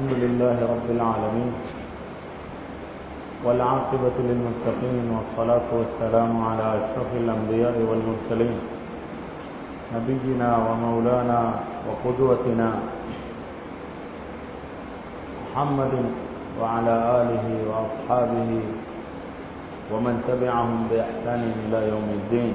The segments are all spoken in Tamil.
الحمد لله رب العالمين والعاقبة للمتقين والصلاة والسلام على أشرف الأنبياء والمرسلين نبينا ومولانا وقدوتنا محمد وعلى آله وأصحابه ومن تبعهم بإحسان إلى يوم الدين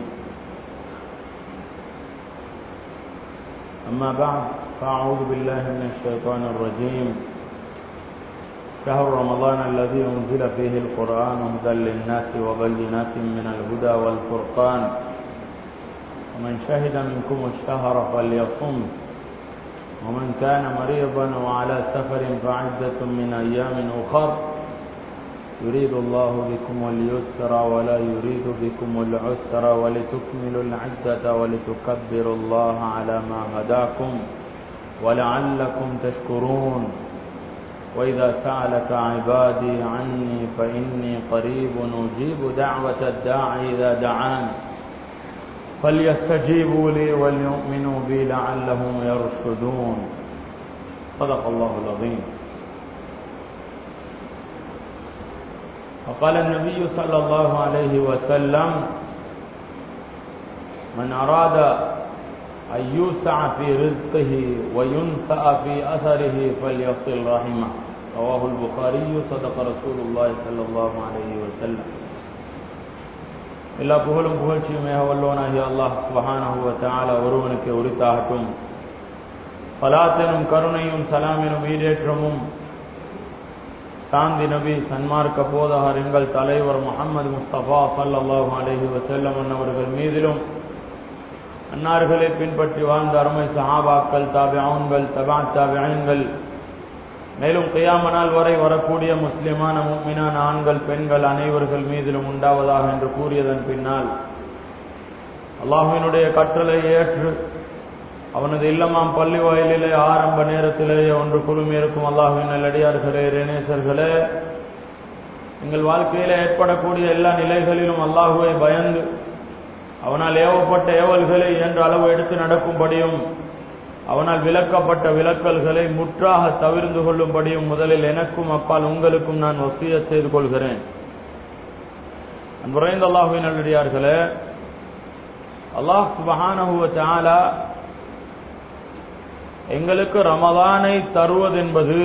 أما بعد فأعوذ بالله من الشيطان الرجيم شهر رمضان الذي أنزل فيه القرآن هدى للناس وبينات من الهدى والفرقان ومن شهد منكم الشهر فليصم ومن كان مريضا وعلى سفر فعدة من أيام أخر يريد الله بكم اليسر ولا يريد بكم العسر ولتكملوا العدة ولتكبروا الله على ما هداكم ولعلكم تشكرون وإذا سألك عبادي عني فإني قريب أجيب دعوة الداعي إذا دعان فليستجيبوا لي وليؤمنوا بي لعلهم يرشدون صدق الله العظيم وقال النبي صلى الله عليه وسلم من أراد أن يوسع في رزقه وينسأ في أثره فليصل رحمه رواه البخاري صدق رسول الله صلى الله عليه وسلم எல்லா புகழும் புகழ்ச்சியுமே வல்லோனாகிய அல்லாஹ் சுபஹானஹு தால ஒருவனுக்கு உரித்தாகட்டும் பலாத்தனும் கருணையும் சலாமெனும் ஈடேற்றமும் சாந்தி நபி சன்மார்க்க போதகர் எங்கள் தலைவர் முகமது முஸ்தபா சல்லாஹூ அலஹி வசல்லம் அவர்கள் மீதிலும் அன்னார்களை பின்பற்றி வாழ்ந்த அருமை சஹாபாக்கள் தாபியான்கள் தபா தாபியான்கள் மேலும் கையாமனால் வரை வரக்கூடிய முஸ்லிமான முக்மினான ஆண்கள் பெண்கள் அனைவர்கள் மீதிலும் உண்டாவதாக என்று கூறியதன் பின்னால் அல்லாஹுவினுடைய கற்றலை ஏற்று அவனது இல்லமாம் பள்ளி வாயிலே ஆரம்ப நேரத்திலேயே ஒன்று குழுமி இருக்கும் அல்லாஹுவின் நல்லடியார்களே ரேனேசர்களே எங்கள் வாழ்க்கையில ஏற்படக்கூடிய எல்லா நிலைகளிலும் அல்லாஹுவை பயந்து அவனால் ஏவப்பட்ட ஏவல்களை என்ற அளவு எடுத்து நடக்கும்படியும் அவனால் விளக்கப்பட்ட விளக்கல்களை முற்றாக தவிர்ந்து கொள்ளும்படியும் முதலில் எனக்கும் அப்பால் உங்களுக்கும் நான் வசிய செய்து கொள்கிறேன் அன்புரைந்த அல்லாஹுவின் நல்லடியார்களே அல்லாஹ் சுபஹானஹுவ தாலா எங்களுக்கு ரமதானை தருவதென்பது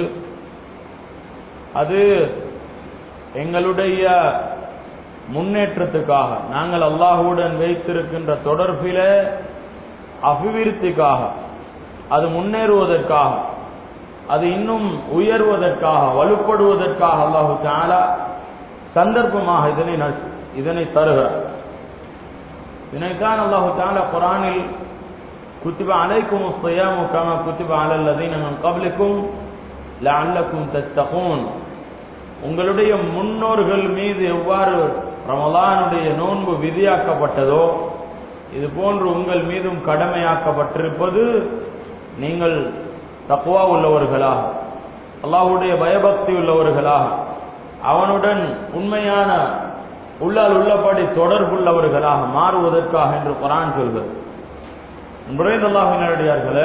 அது எங்களுடைய முன்னேற்றத்துக்காக நாங்கள் அல்லாஹுடன் வைத்திருக்கின்ற தொடர்பில அபிவிருத்திக்காக அது முன்னேறுவதற்காக அது இன்னும் உயர்வதற்காக வலுப்படுவதற்காக அல்லாஹு தாலா சந்தர்ப்பமாக இதனை இதனை தருகிறார் இதனைத்தான் அல்லாஹு தாலா குரானில் كتب عليكم الصيام كما كتب على الذين من قبلكم لعلكم تتقون உங்களுடைய முன்னோர்கள் மீது எவ்வாறு ரமலானுடைய நோன்பு விதியாக்கப்பட்டதோ இது போன்று உங்கள் மீதும் கடமையாக்கப்பட்டிருப்பது நீங்கள் தக்குவா உள்ளவர்களாக அல்லாஹுடைய பயபக்தி உள்ளவர்களாக அவனுடன் உண்மையான உள்ளால் உள்ளபடி தொடர்புள்ளவர்களாக மாறுவதற்காக என்று குரான் சொல்கிறது முறைந்தல்லாஹினடியார்களே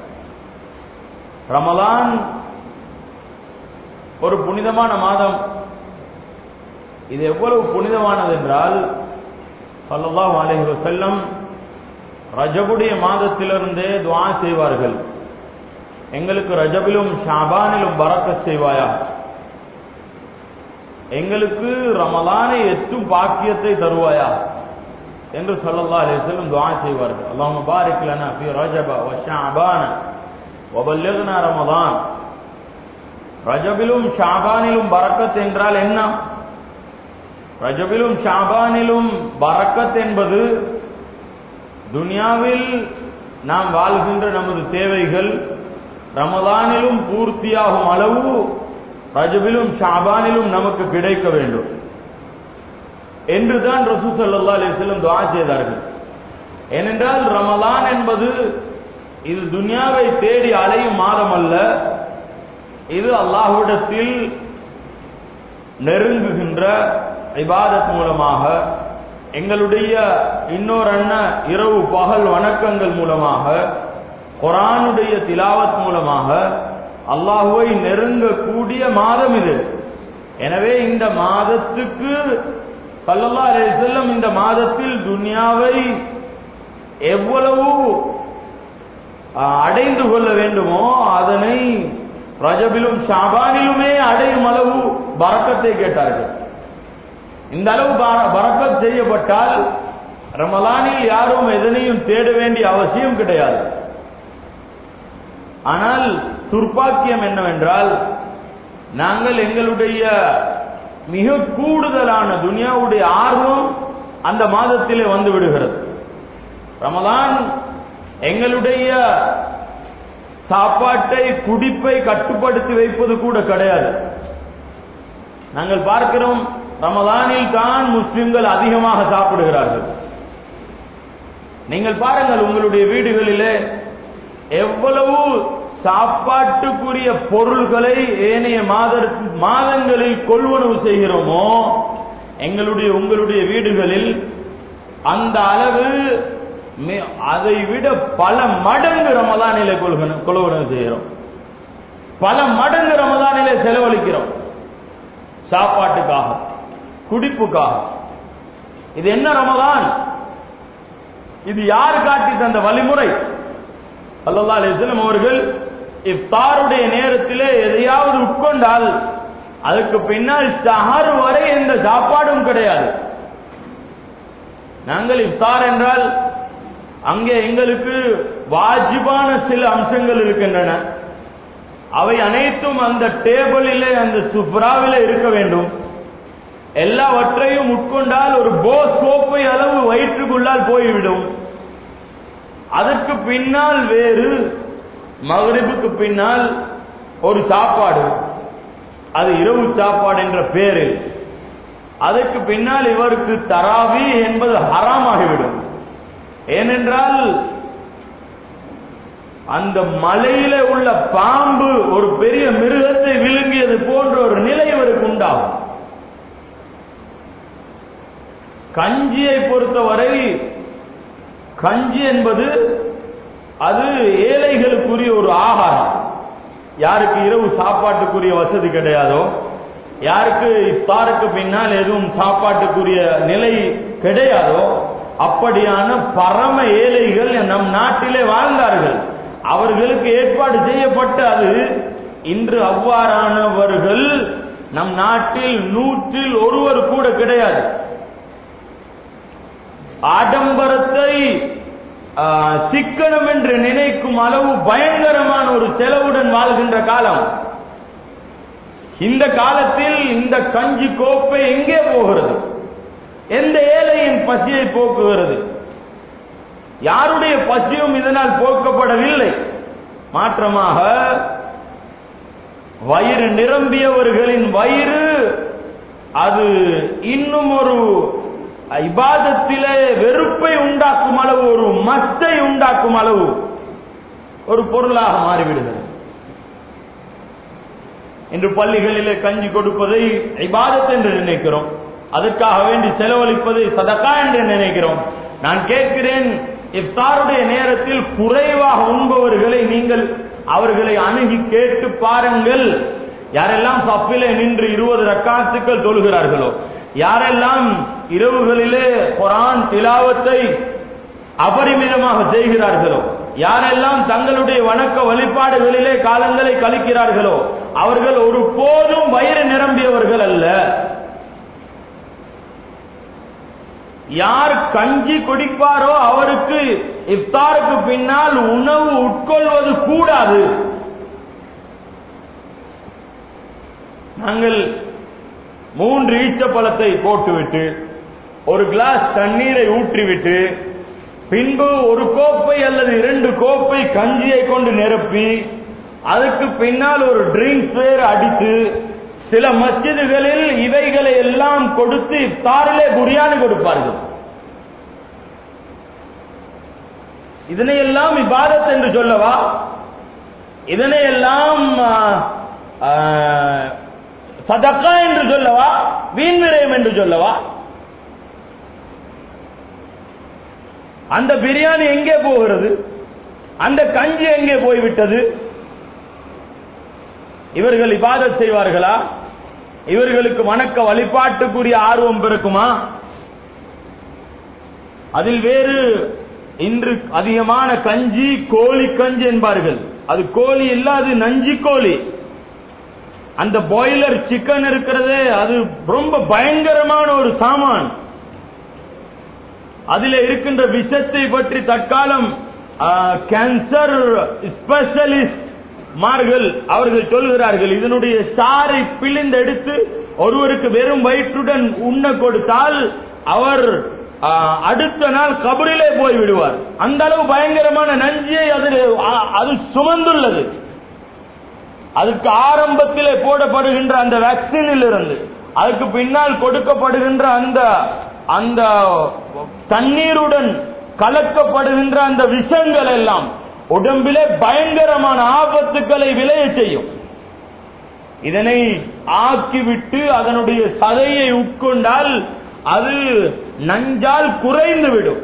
ரமலான் ஒரு புனிதமான மாதம் இது எவ்வளவு புனிதமானது என்றால் சல்லல்லாஹு அலைஹி வஸல்லம் ரஜபுடைய மாதத்திலிருந்தே துவா செய்வார்கள் எங்களுக்கு ரஜபிலும் ஷாபானிலும் பறக்க செய்வாயா எங்களுக்கு ரமலானை எட்டும் பாக்கியத்தை தருவாயா என்று சொல்லல்லா அலிஸ்லம் துவா செய்வார்கள் அல்லாஹ் பாரிக் லனா ஃபி ரஜப வ ஷஅபான வ பல்லிக்னா ரமலான் ரஜபிலும் ஷாபானிலும் பரக்கத் என்றால் என்ன ரஜபிலும் ஷாபானிலும் பரக்கத் என்பது துனியாவில் நாம் வாழ்கின்ற நமது தேவைகள் ரமலானிலும் பூர்த்தியாகும் அளவு ரஜபிலும் ஷாபானிலும் நமக்கு கிடைக்க வேண்டும் என்றுதான் ரசூ சல்லா அலிஸ்லம் துவா செய்தார்கள் ஏனென்றால் ரமலான் என்பது இது துனியாவை தேடி அலையும் மாதம் அல்ல இது அல்லாஹுடத்தில் நெருங்குகின்ற இபாதத் மூலமாக எங்களுடைய இன்னொரு அண்ண இரவு பகல் வணக்கங்கள் மூலமாக குரானுடைய திலாவத் மூலமாக அல்லாஹுவை நெருங்கக்கூடிய மாதம் இது எனவே இந்த மாதத்துக்கு சல்லல்லா செல்லம் இந்த மாதத்தில் துனியாவை எவ்வளவு அடைந்து கொள்ள வேண்டுமோ அதனை ரஜபிலும் ஷாபானிலுமே அடையும் அளவு பறக்கத்தை கேட்டார்கள் இந்த அளவு பறக்கத் செய்யப்பட்டால் ரமலானில் யாரும் எதனையும் தேட வேண்டிய அவசியம் கிடையாது ஆனால் துர்ப்பாக்கியம் என்னவென்றால் நாங்கள் எங்களுடைய மிக கூடுதலான துனியாவுடைய ஆர்வம் அந்த மாதத்திலே வந்து விடுகிறது ரமலான் எங்களுடைய சாப்பாட்டை குடிப்பை கட்டுப்படுத்தி வைப்பது கூட கிடையாது நாங்கள் பார்க்கிறோம் ரமலானில் தான் முஸ்லிம்கள் அதிகமாக சாப்பிடுகிறார்கள் நீங்கள் பாருங்கள் உங்களுடைய வீடுகளிலே எவ்வளவு சாப்பாட்டுக்குரிய பொருள்களை ஏனைய மாத மாதங்களில் கொள்வனவு செய்கிறோமோ எங்களுடைய உங்களுடைய வீடுகளில் அந்த அளவு அதை விட பல மடங்கு ரமதானிலே கொள்வனவு செய்கிறோம் பல மடங்கு ரமதானிலே செலவழிக்கிறோம் சாப்பாட்டுக்காக குடிப்புக்காக இது என்ன ரமதான் இது யார் காட்டி தந்த வழிமுறை அல்லா அலிஸ்லம் அவர்கள் இஃப்தாருடைய நேரத்திலே எதையாவது உட்கொண்டால் அதுக்கு பின்னால் சஹர் வரை எந்த சாப்பாடும் கிடையாது நாங்கள் இஃப்தார் என்றால் அங்கே எங்களுக்கு வாஜிபான சில அம்சங்கள் இருக்கின்றன அவை அனைத்தும் அந்த டேபிளிலே அந்த சுப்ராவிலே இருக்க வேண்டும் எல்லாவற்றையும் உட்கொண்டால் ஒரு போஸ் கோப்பை அளவு வயிற்றுக்குள்ளால் போய்விடும் அதற்கு பின்னால் வேறு மகரிபுக்கு பின்னால் ஒரு சாப்பாடு அது இரவு சாப்பாடு என்ற பேரில் அதற்கு பின்னால் இவருக்கு தராவி என்பது ஹராமாகிவிடும் ஏனென்றால் அந்த மலையில உள்ள பாம்பு ஒரு பெரிய மிருகத்தை விழுங்கியது போன்ற ஒரு நிலை இவருக்கு உண்டாகும் கஞ்சியை பொறுத்தவரை கஞ்சி என்பது அது ஏழைகளுக்குரிய ஒரு ஆகாரம் யாருக்கு இரவு சாப்பாட்டுக்குரிய வசதி கிடையாதோ யாருக்கு இஃப்தாருக்கு பின்னால் எதுவும் சாப்பாட்டுக்குரிய நிலை கிடையாதோ அப்படியான பரம ஏழைகள் நம் நாட்டிலே வாழ்ந்தார்கள் அவர்களுக்கு ஏற்பாடு செய்யப்பட்ட அது இன்று அவ்வாறானவர்கள் நம் நாட்டில் நூற்றில் ஒருவர் கூட கிடையாது ஆடம்பரத்தை சிக்கனம் என்று நினைக்கும் அளவு பயங்கரமான ஒரு செலவுடன் வாழ்கின்ற காலம் இந்த காலத்தில் இந்த கஞ்சி கோப்பை எங்கே போகிறது எந்த ஏழையின் பசியை போக்குகிறது யாருடைய பசியும் இதனால் போக்கப்படவில்லை மாற்றமாக வயிறு நிரம்பியவர்களின் வயிறு அது இன்னும் ஒரு இபாதத்திலே வெறுப்பை உண்டாக்கும் அளவு ஒரு மத்தை உண்டாக்கும் அளவு ஒரு பொருளாக மாறிவிடுகிறது இன்று பள்ளிகளிலே கஞ்சி கொடுப்பதை இபாதத் என்று நினைக்கிறோம் அதற்காக வேண்டி செலவழிப்பதை சதக்கா என்று நினைக்கிறோம் நான் கேட்கிறேன் இஃப்தாருடைய நேரத்தில் குறைவாக உண்பவர்களை நீங்கள் அவர்களை அணுகி கேட்டு பாருங்கள் யாரெல்லாம் சப்பிலே நின்று இருபது ரக்காத்துக்கள் தொழுகிறார்களோ யாரெல்லாம் இரவுகளிலே குரான் திலாவத்தை அபரிமிதமாக செய்கிறார்களோ யாரெல்லாம் தங்களுடைய வணக்க வழிபாடுகளிலே காலங்களை கழிக்கிறார்களோ அவர்கள் ஒரு போதும் வயிறு நிரம்பியவர்கள் அல்ல யார் கஞ்சி குடிப்பாரோ அவருக்கு இஃப்தாருக்கு பின்னால் உணவு உட்கொள்வது கூடாது நாங்கள் மூன்று ஈச்சப்பழத்தை போட்டுவிட்டு ஒரு கிளாஸ் தண்ணீரை ஊற்றிவிட்டு பின்பு ஒரு கோப்பை அல்லது இரண்டு கோப்பை கஞ்சியை கொண்டு நிரப்பி அதுக்கு பின்னால் ஒரு ட்ரிங்க்ஸ் வேறு அடித்து சில மஸ்ஜிதுகளில் இவைகளை எல்லாம் கொடுத்து இஃப்தாரிலே பிரியாணி கொடுப்பார்கள் இதனை எல்லாம் இபாதத் என்று சொல்லவா இதனை எல்லாம் சதக்கா என்று சொல்லவா வீண் விரயம் என்று சொல்லவா அந்த பிரியாணி எங்கே போகிறது அந்த கஞ்சி எங்கே போய்விட்டது இவர்கள் இபாதத் செய்வார்களா இவர்களுக்கு வணக்க வழிபாட்டுக்குரிய ஆர்வம் பிறக்குமா அதில் வேறு இன்று அதிகமான கஞ்சி கோழி கஞ்சி என்பார்கள் அது கோழி இல்ல அது நஞ்சி கோழி அந்த பாய்லர் சிக்கன் இருக்கிறதே அது ரொம்ப பயங்கரமான ஒரு சாமான் அதில் இருக்கின்ற விஷத்தை பற்றி தற்காலம் கேன்சர் ஸ்பெஷலிஸ்ட் மார்கள் அவர்கள் சொல்கிறார்கள் இதனுடைய சாரை பிழிந்தெடுத்து ஒருவருக்கு வெறும் வயிற்றுடன் உண்ண கொடுத்தால் அவர் ஆ, அடுத்த நாள் கபரிலே போய் விடுவார் அந்த அளவு பயங்கரமான நஞ்சியை அதில் ஆ- அது சுமந்துள்ளது அதுக்கு ஆரம்பத்திலே போடப்படுகின்ற அந்த வேக்சினில் இருந்து அதுக்கு பின்னால் கொடுக்கப்படுகின்ற அந்த அந்த தண்ணீருடன் கலக்கப்படுகின்ற அந்த விஷங்கள் எல்லாம் உடம்பிலே பயங்கரமான ஆபத்துக்களை விளைய செய்யும் இதனை ஆக்கிவிட்டு அதனுடைய சதையை உட்கொண்டால் அது நஞ்சால் குறைந்து விடும்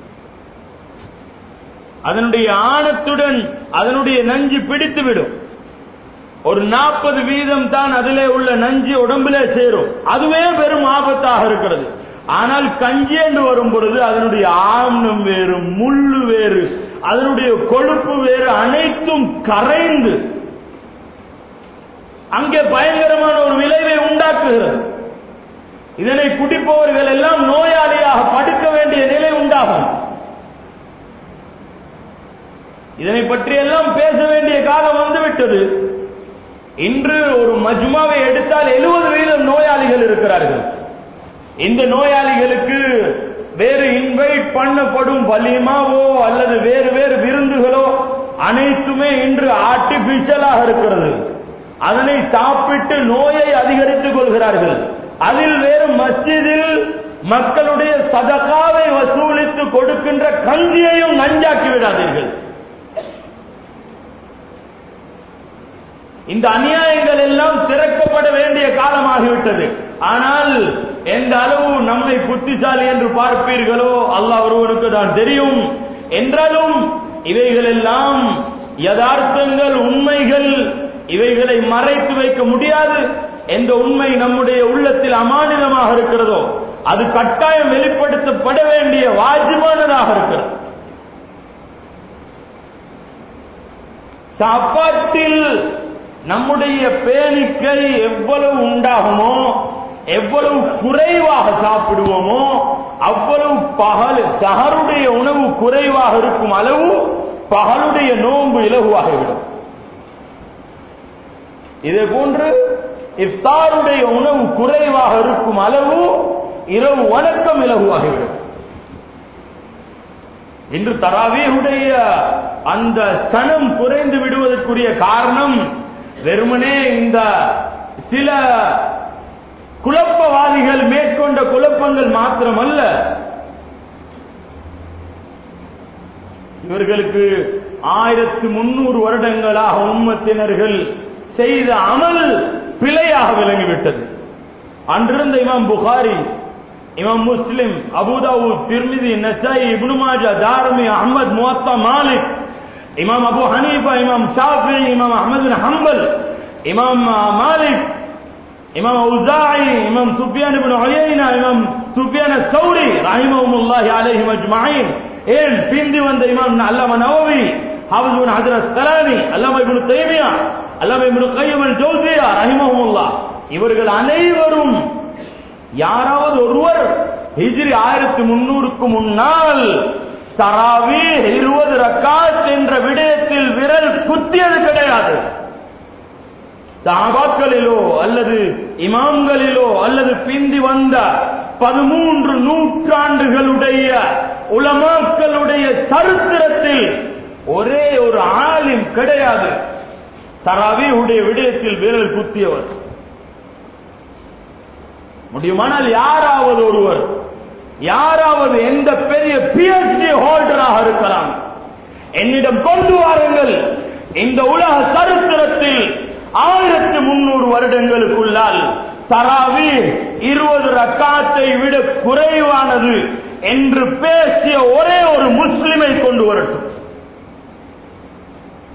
அதனுடைய ஆணத்துடன் அதனுடைய நஞ்சு பிடித்து விடும் ஒரு நாற்பது வீதம் தான் அதிலே உள்ள நஞ்சு உடம்பிலே சேரும் அதுவே பெரும் ஆபத்தாக இருக்கிறது ஆனால் கஞ்சி என்று வரும் பொழுது அதனுடைய ஆம்னம் வேறு முள்ளு வேறு அதனுடைய கொழுப்பு வேறு அனைத்தும் கரைந்து அங்கே பயங்கரமான ஒரு விளைவை உண்டாக்குகிறது இதனை குடிப்பவர்கள் எல்லாம் நோயாளியாக படுக்க வேண்டிய நிலை உண்டாகும் இதனை பற்றியெல்லாம் பேச வேண்டிய காலம் வந்துவிட்டது இன்று ஒரு மஜ்மாவை எடுத்தால் எழுபது வீதம் நோயாளிகள் இருக்கிறார்கள் இந்த நோயாளிகளுக்கு வேறு இன்வைட் பண்ணப்படும் வலிமாவோ அல்லது வேறு வேறு விருந்துகளோ அனைத்துமே இன்று ஆர்டிபிஷியலாக இருக்கிறது அதனை சாப்பிட்டு நோயை அதிகரித்துக் கொள்கிறார்கள் அதில் வேறு மஸ்ஜிதில் மக்களுடைய சதகாவை வசூலித்து கொடுக்கின்ற கஞ்சியையும் நஞ்சாக்கி விடாதீர்கள் இந்த அநியாயங்கள் எல்லாம் திறக்கப்பட வேண்டிய காலமாகிவிட்டது ஆனால் எந்த அளவு நம்மை புத்திசாலி என்று பார்ப்பீர்களோ அல்லாஹ் ஒருவருக்கு தான் தெரியும் என்றாலும் இவைகள் எல்லாம் யதார்த்தங்கள் உண்மைகள் இவைகளை மறைத்து வைக்க முடியாது எந்த உண்மை நம்முடைய உள்ளத்தில் அமானிதமாக இருக்கிறதோ அது கட்டாயம் வெளிப்படுத்தப்பட வேண்டிய வாஜிபானதாக இருக்கிறது சாப்பாட்டில் நம்முடைய பேணிக்கை எவ்வளவு உண்டாகுமோ எவ்வளவு குறைவாக சாப்பிடுவோமோ அவ்வளவு பகல் சகருடைய உணவு குறைவாக இருக்கும் அளவு பகலுடைய நோன்பு இலகுவாகிவிடும் இதே போன்று இஃப்தாருடைய உணவு குறைவாக இருக்கும் அளவு இரவு வணக்கம் இலகுவாகிவிடும் இன்று தராவீருடைய அந்த சனம் குறைந்து விடுவதற்குரிய காரணம் வெறுமனே இந்த சில குழப்பவாதிகள் மேற்கொண்ட குழப்பங்கள் மாத்திரமல்ல இவர்களுக்கு ஆயிரத்து முன்னூறு வருடங்களாக உம்மத்தினர்கள் செய்த அமல் பிழையாக விளங்கிவிட்டது அன்றிருந்த இமாம் புகாரி இமாம் முஸ்லிம் அபுதாவு திருமிதி நசாய் இப்னு மாஜா தாரமி அஹமத் முவத்தா மாலிக் இமாம் அபு ஹனீஃபா இமாம் ஷாஃபி இமாம் அஹமது பின் ஹம்பல் இமாம் மாலிக் இமாம் அவுசாயி இமாம் சுஃபியான் இப்னு உயைனா இமாம் சுஃபியான் சௌரி ரஹிமஹுல்லாஹி அலைஹிம் அஜ்மஈன் ஏன் பிந்தி வந்த இமாம் அல்லாம நவவி ஹாஃபிஸ் இப்னு ஹஜர் அஸ்கலானி அல்லாம இப்னு தைமியா அல்லாம இப்னு கையம் அல் ஜௌசியா ரஹிமஹுல்லாஹ் இவர்கள் அனைவரும் யாராவது ஒருவர் ஹிஜ்ரி ஆயிரத்தி முன்னூறுக்கு முன்னால் தராவி இருபது ரக்காத் என்ற விடயத்தில் விரல் குத்தியது கிடையாது சாபாக்களிலோ அல்லது இமாம்களிலோ அல்லது பிந்தி வந்த பதிமூன்று நூற்றாண்டுகளுடைய உலமாக்களுடைய சரித்திரத்தில் ஒரே ஒரு ஆளின் கிடையாது தராவியுடைய விடயத்தில் விரல் குத்தியவர் முடியுமானால் யாராவது ஒருவர் யாராவது எந்த பெரிய பிஎச்டி ஹோல்டராக இருக்கலாம் என்னிடம் கொண்டு வாருங்கள் இந்த உலக சரித்திரத்தில் ஆயிரத்தி முன்னூறு வருடங்களுக்குள்ளால் தராவி இருபது ரக்காத்தை விட குறைவானது என்று பேசிய ஒரே ஒரு முஸ்லிமை கொண்டு வரட்டும்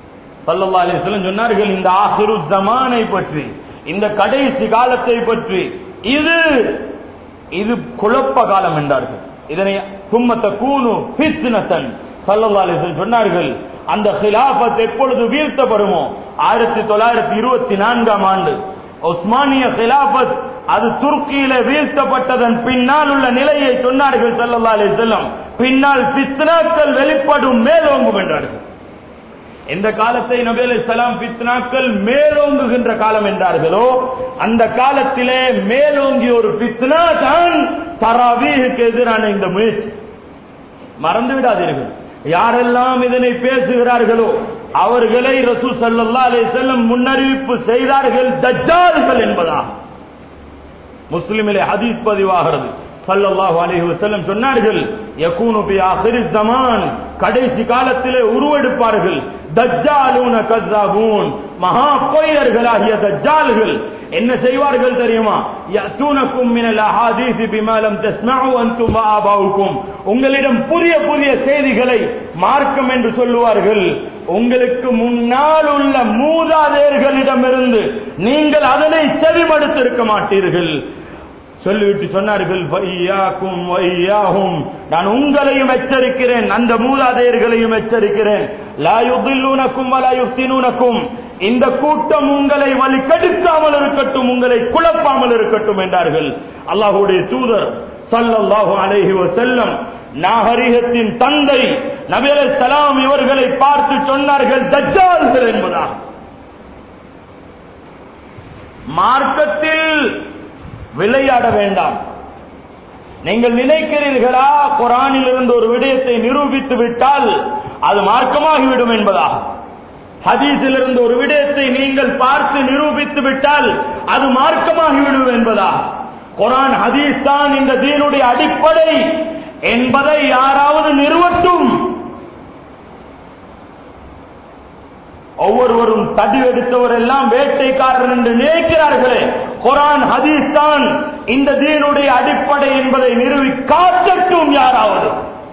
சல்லல்லா அலிஸ்லம் சொன்னார்கள் இந்த ஆசிரு ஜமானை பற்றி இந்த கடைசி காலத்தை பற்றி இது இது குழப்ப காலம் என்றார்கள் இதனை சும்மத்த கூனு பிஸ்னத்தன் சல்லல்லா அலிஸ்லம் சொன்னார்கள் அந்த ஹிலாபத் எப்பொழுது வீழ்த்தப்படுமோ ஆயிரத்தி தொள்ளாயிரத்தி இருபத்தி நான்காம் ஆண்டு ஒஸ்மானிய ஹிலாபத் அது துருக்கியில வீழ்த்தப்பட்டதன் பின்னால் உள்ள நிலையை சொன்னார்கள் சல்லல்லா அலிஸ்லம் பின்னால் பித்னாக்கள் வெளிப்படும் மேலோங்கும் என்றார்கள் எந்த காலத்தை நபி அலைஹிஸ்ஸலாம் பித்னாக்கள் மேலோங்குகின்ற காலம் என்றார்களோ அந்த காலத்திலே மேலோங்கிய ஒரு பித்னா தான் தராவீஹுக்கு எதிரான இந்த முயற்சி மறந்து விடாதீர்கள் யாரெல்லாம் இதனை பேசுகிறார்களோ அவர்களை ரசூ சல்லா அலே செல்லம் முன்னறிவிப்பு செய்தார்கள் தஜ்ஜால்கள் என்பதா முஸ்லிமிலே ஹதீஸ் பதிவாகிறது சல்லல்லாஹு அலைஹி வஸல்லம் சொன்னார்கள் யகூனு பி ஆখিরিஸ் ஜமான் கடைசி காலத்திலே உருவெடுப்பார்கள் தஜ்ஜாலூன கஸ்ஸாபூன் மகா பொய்யர்களாகிய தஜ்ஜால்கள் என்ன செய்வார்கள் தெரியுமா யத்தூனக்கும் மினல் அஹாதீஸ் பிமா லம் தஸ்மஉ அன்தும் வ ஆபாவுக்கும் உங்களிடம் புதிய புதிய செய்திகளை மார்க்கம் என்று சொல்லுவார்கள் உங்களுக்கு முன்னால் உள்ள மூதாதையர்களிடமிருந்து நீங்கள் அதனை செவிமடுத்திருக்க மாட்டீர்கள் சொல்லிவிட்டு சொன்னார்கள் வையாக்கும் வையாகும் நான் உங்களையும் எச்சரிக்கிறேன் அந்த மூதாதையர்களையும் எச்சரிக்கிறேன் லாயுதில்லூனக்கும் வலாயுத்தினூனக்கும் இந்த கூட்டம் உங்களை வழி கெடுக்காமல் இருக்கட்டும் உங்களை குழப்பாமல் இருக்கட்டும் என்றார்கள் அல்லாஹுடைய தூதர் சல்லல்லாஹு அலைஹி வஸல்லம் நாகரிகத்தின் தந்தை நபி சலாம் இவர்களை பார்த்து சொன்னார்கள் தஜ்ஜால்கள் என்பதாக மார்க்கத்தில் விளையாட வேண்டாம் நீங்கள் நினைக்கிறீர்களா குரானில் இருந்து ஒரு விடயத்தை நிரூபித்து விட்டால் அது மார்க்கமாகிவிடும் என்பதாக ஹதீஸில் இருந்து ஒரு விடயத்தை நீங்கள் பார்த்து நிரூபித்து விட்டால் அது மார்க்கமாகிவிடும் என்பதா குரான் ஹதீஸ் தான் இந்த தீனுடைய அடிப்படை என்பதை யாராவது நிறுவட்டும் ஒவ்வொருவரும் தடி எடுத்தவர் எல்லாம் வேட்டைக்காரர் என்று நினைக்கிறார்களே குரான் ஹதீஸ் தான் இந்த தீனுடைய அடிப்படை என்பதை நிறுவி காட்டட்டும் யாராவது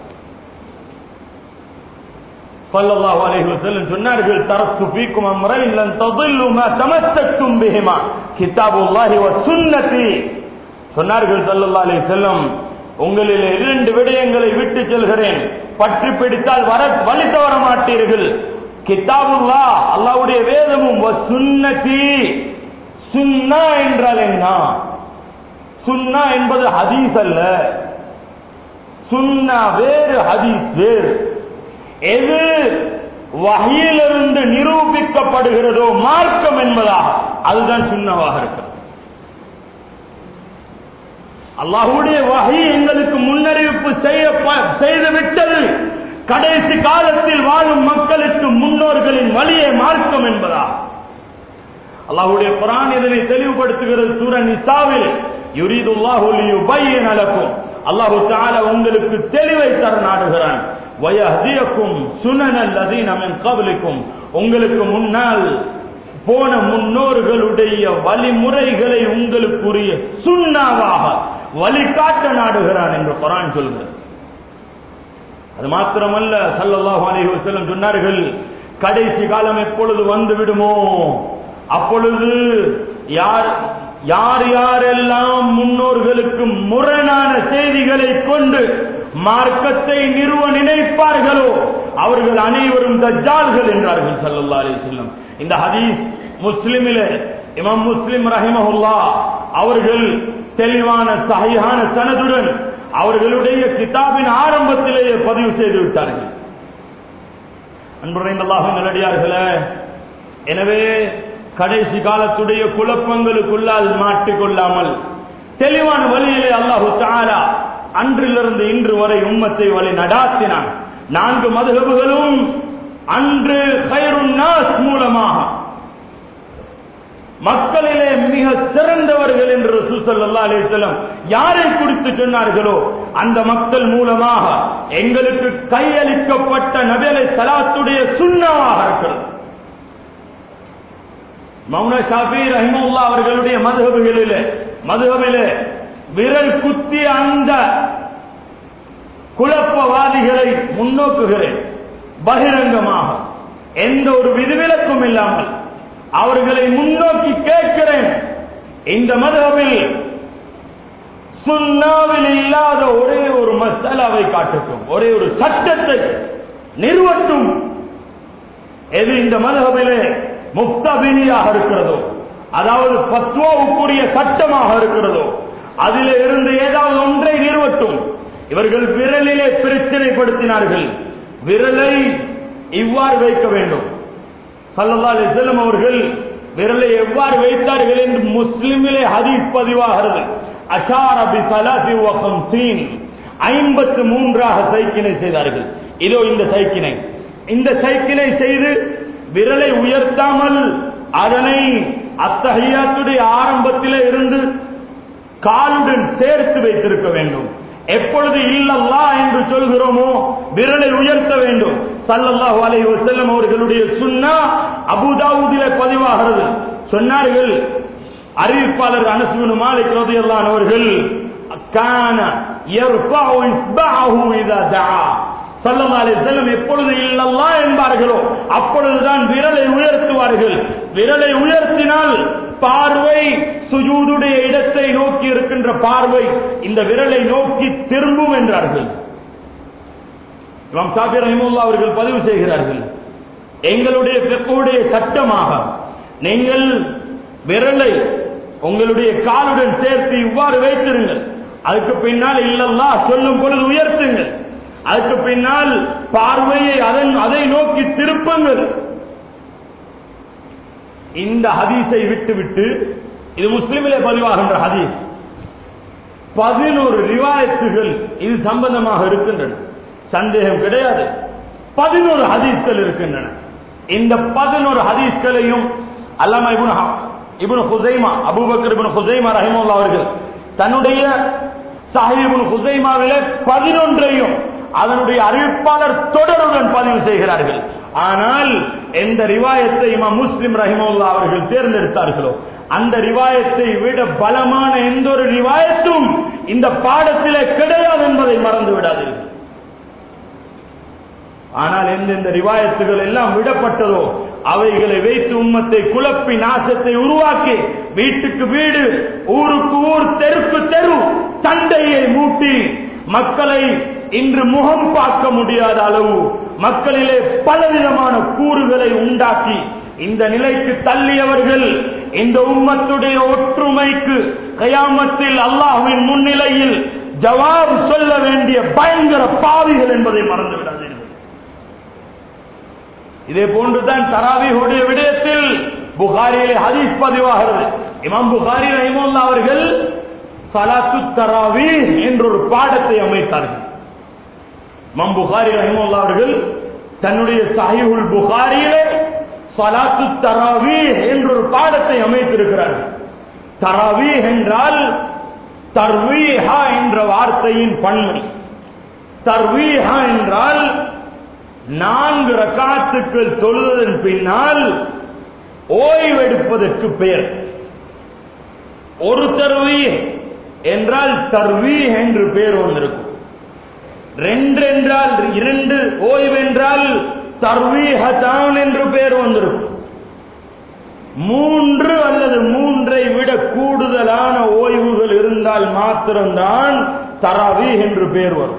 ஸல்லல்லாஹு அலைஹி வஸல்லம் சொன்னார்கள் தரத்து ஃபீக்கும் அம்ரைன் லன் தضلوا ما تمسكتم بهما கிதாபுல்லாஹி வ சுன்னதி சொன்னார்கள் ஸல்லல்லாஹு அலைஹி வஸல்லம் உங்களில் இரண்டு விடயங்களை விட்டு செல்கிறேன் பற்றி பிடித்தால் வர வழி தவற மாட்டீர்கள் கிதாபுல்லா அல்லாஹ்வுடைய வேதமும் வ சுன்னதி சுன்னா என்றால் என்ன சுன்னா என்பது ஹதீஸ் அல்ல சுன்னா வேறு ஹதீஸ் வேறு எது வகையிலிருந்து நிரூபிக்கப்படுகிறதோ மார்க்கம் என்பதாக அதுதான் சுண்ணவாக இருக்கிறது அல்லாஹுடைய வகை எங்களுக்கு முன்னறிவிப்பு செய்ய செய்து விட்டது கடைசி காலத்தில் வாழும் மக்களுக்கு முன்னோர்களின் வழியே மார்க்கம் என்பதா அல்லாஹுடைய குரான் இதனை தெளிவுபடுத்துகிறது சூர நிசாவில் யுரீதுல்லாஹு லியுபய்யின லக்கும் அல்லாஹு தஆலா உங்களுக்கு தெளிவை தர நாடுகிறான் வயஹ்தியக்கும் சுனனல் லதீன மின் கப்லிக்கும் உங்களுக்கு முன்னால் போன முன்னோர்களுடைய வழிமுறைகளை உங்களுக்குரிய சுண்ணாவாக வழிகாட்ட நாடுகிறான் என்று குரான் சொல்கிறது அது மாத்திரமல்ல சல்லல்லாஹு அலைஹி வஸல்லம் சொன்னார்கள் கடைசி காலம் எப்பொழுது வந்து விடுமோ அப்பொழுது யார் யார் யாரெல்லாம் முன்னோர்களுக்கு முரணான செய்திகளை கொண்டு மார்க்கத்தை நிறுவ நினைப்பார்களோ அவர்கள் அனைவரும் தஜ்ஜால்கள் என்றார்கள் சல்லல்லா அலி செல்லம் இந்த ஹதீஸ் முஸ்லிமிலே இமாம் முஸ்லிம் ரஹிமஹுல்லா அவர்கள் தெளிவான சகையான சனதுடன் அவர்களுடைய கிதாபின் ஆரம்பத்திலேயே பதிவு செய்து விட்டார்கள் அன்புரைந்தல்லாக நல்லடியார்களே எனவே கடைசி காலத்துடைய குழப்பங்களுக்குள்ளால் மாட்டிக்கொள்ளாமல் தெளிவான வழியிலே அல்லாஹு தாலா அன்றிலிருந்து இன்று வரை உம்மத்தை வழி நடாத்தினான் நான்கு மதுகபுகளும் அன்று நாஸ் மூலமாக மக்களிலே மிக சிறந்தவர்கள் என்று ரசூசல்லா அலிசல்லம் யாரை குறித்து சொன்னார்களோ அந்த மக்கள் மூலமாக எங்களுக்கு கையளிக்கப்பட்ட நபேலை சலாத்துடைய சுண்ணாவாக இருக்கிறது மௌன ஷாபி ரஹிமுல்லா அவர்களுடைய மதுகபுகளிலே மதுகபிலே விரல் குத்தி அந்த குழப்பவாதிகளை முன்னோக்குகிறேன் பகிரங்கமாக எந்த ஒரு விதிவிலக்கும் இல்லாமல் அவர்களை முன்னோக்கி கேட்கிறேன் இந்த மதகவில் சுண்ணாவில் இல்லாத ஒரே ஒரு மசாலாவை காட்டட்டும் ஒரே ஒரு சட்டத்தை நிறுவட்டும் எது இந்த மதகவிலே முக்தபினியாக இருக்கிறதோ அதாவது பத்வாவுக்குரிய சட்டமாக இருக்கிறதோ அதிலே இருந்து ஏதாவது ஒன்றை நிறுவட்டும் இவர்கள் விரலிலே பிரச்சனைப்படுத்தினார்கள் விரலை இவ்வாறு வைக்க வேண்டும் சல்லல்லா அலிஸ்லம் அவர்கள் விரலை எவ்வாறு வைத்தார்கள் என்று முஸ்லிமிலே ஹதீஸ் பதிவாகிறது அஷார் அபி சலாசி வகம் சீன் ஐம்பத்து மூன்றாக சைக்கினை செய்தார்கள் இதோ இந்த சைக்கினை இந்த சைக்கினை செய்து விரலை உயர்த்தாமல் அதனை அத்தகையாத்துடைய ஆரம்பத்திலே இருந்து காலுடன் சேர்த்து வைத்திருக்க வேண்டும் எப்பொழுது இல்லல்லா என்று சொல்கிறோமோ விரலை உயர்த்த வேண்டும் சல்லல்லாஹு அலைஹி வஸல்லம் அவர்களுடைய சுன்னா அபுதாவுதிலே பதிவாகிறது சொன்னார்கள் அறிவிப்பாளர் அனசுவின் மாலிக் ரலியல்லாஹு அவர்கள் கான யர்ஃபஉ இஸ்பஅஹு இதா தஆ சல்லல்லாஹு அலைஹி வஸல்லம் எப்பொழுது இல்லல்லா என்பார்களோ அப்பொழுதுதான் விரலை உயர்த்துவார்கள் விரலை உயர்த்தினால் பார்வை சுஜூதுடைய இடத்தை நோக்கி இருக்கின்ற பார்வை இந்த விரலை நோக்கி திரும்பும் என்றார்கள் இமாம் ஷாஃபி ரஹிமுல்லா அவர்கள் பதிவு செய்கிறார்கள் எங்களுடைய பிறப்புடைய சட்டமாக நீங்கள் விரலை உங்களுடைய காலுடன் சேர்த்து இவ்வாறு வைத்திருங்கள் அதுக்கு பின்னால் இல்லல்லா சொல்லும் பொழுது உயர்த்துங்கள் அதுக்கு பின்னால் பார்வையை அதன் அதை நோக்கி திருப்புங்கள் இந்த ஹதீஸை விட்டுவிட்டு இது முஸ்லிமிலே பதிவாகின்ற ஹதீஸ் பதினோரு ரிவாயத்துகள் இது சம்பந்தமாக இருக்கின்றன சந்தேகம் கிடையாது பதினோரு ஹதீஸ்கள் இருக்கின்றன இந்த பதினோரு ஹதீஸ்களையும் அல்லாமா Ibn Ibn Khuzaymah Abu Bakr Ibn Khuzaymah ரஹிமுல்லா அவர்கள் தன்னுடைய சாஹிபுன் ஹுசைமாவிலே பதினொன்றையும் அதனுடைய அறிவிப்பாளர் தொடருடன் பதிவு செய்கிறார்கள் ஆனால் எந்த ரிவாயத்தை இமாம் முஸ்லிம் ரஹிமுல்லா அவர்கள் தேர்ந்தெடுத்தார்களோ அந்த ரிவாயத்தை விட பலமான எந்த ஒரு ரிவாயத்தும் இந்த பாடத்திலே கிடையாது என்பதை மறந்து விடாதீர்கள் ஆனால் எந்தெந்த ரிவாயத்துகள் எல்லாம் விடப்பட்டதோ அவைகளை வைத்து உம்மத்தை குழப்பி நாசத்தை உருவாக்கி வீட்டுக்கு வீடு ஊருக்கு ஊர் தெருக்கு தெரு சண்டையை மூட்டி மக்களை இன்று முகம் பார்க்க முடியாத அளவு மக்களிலே பலவிதமான கூறுகளை உண்டாக்கி இந்த நிலைக்கு தள்ளியவர்கள் இந்த உம்மத்துடைய ஒற்றுமைக்கு கயாமத்தில் அல்லாஹுவின் முன்னிலையில் ஜவாப் சொல்ல வேண்டிய பயங்கர பாவிகள் என்பதை மறந்து விடாதீர்கள் இதே போன்றுதான் தராவியுடைய விடயத்தில் புகாரியிலே ஹதீஸ் பதிவாகிறது இமாம் புகாரி ரஹிமுல்லா அவர்கள் சலாத்து தராவி என்ற ஒரு பாடத்தை அமைத்தார்கள் இமாம் புகாரி ரஹிமுல்லா அவர்கள் தன்னுடைய சாஹிபுல் புகாரியிலே சலாத்து தராவி என்ற ஒரு பாடத்தை அமைத்திருக்கிறார்கள் தராவி என்றால் தர்வீஹா என்ற வார்த்தையின் பன்மை தர்வீஹா என்றால் நான்கு ரக்காத்துக்கள் தொழுவதன் பின்னால் ஓய்வெடுப்பதற்கு பெயர் ஒரு தர்வீ என்றால் தர்வீ என்று பெயர் வந்திருக்கும் ரெண்டு என்றால் இரண்டு ஓய்வு என்றால் தர்வீஹதான் என்று பெயர் வந்திருக்கும் மூன்று அல்லது மூன்றை விட கூடுதலான ஓய்வுகள் இருந்தால் மாத்திரம்தான் தராவி என்று பெயர் வரும்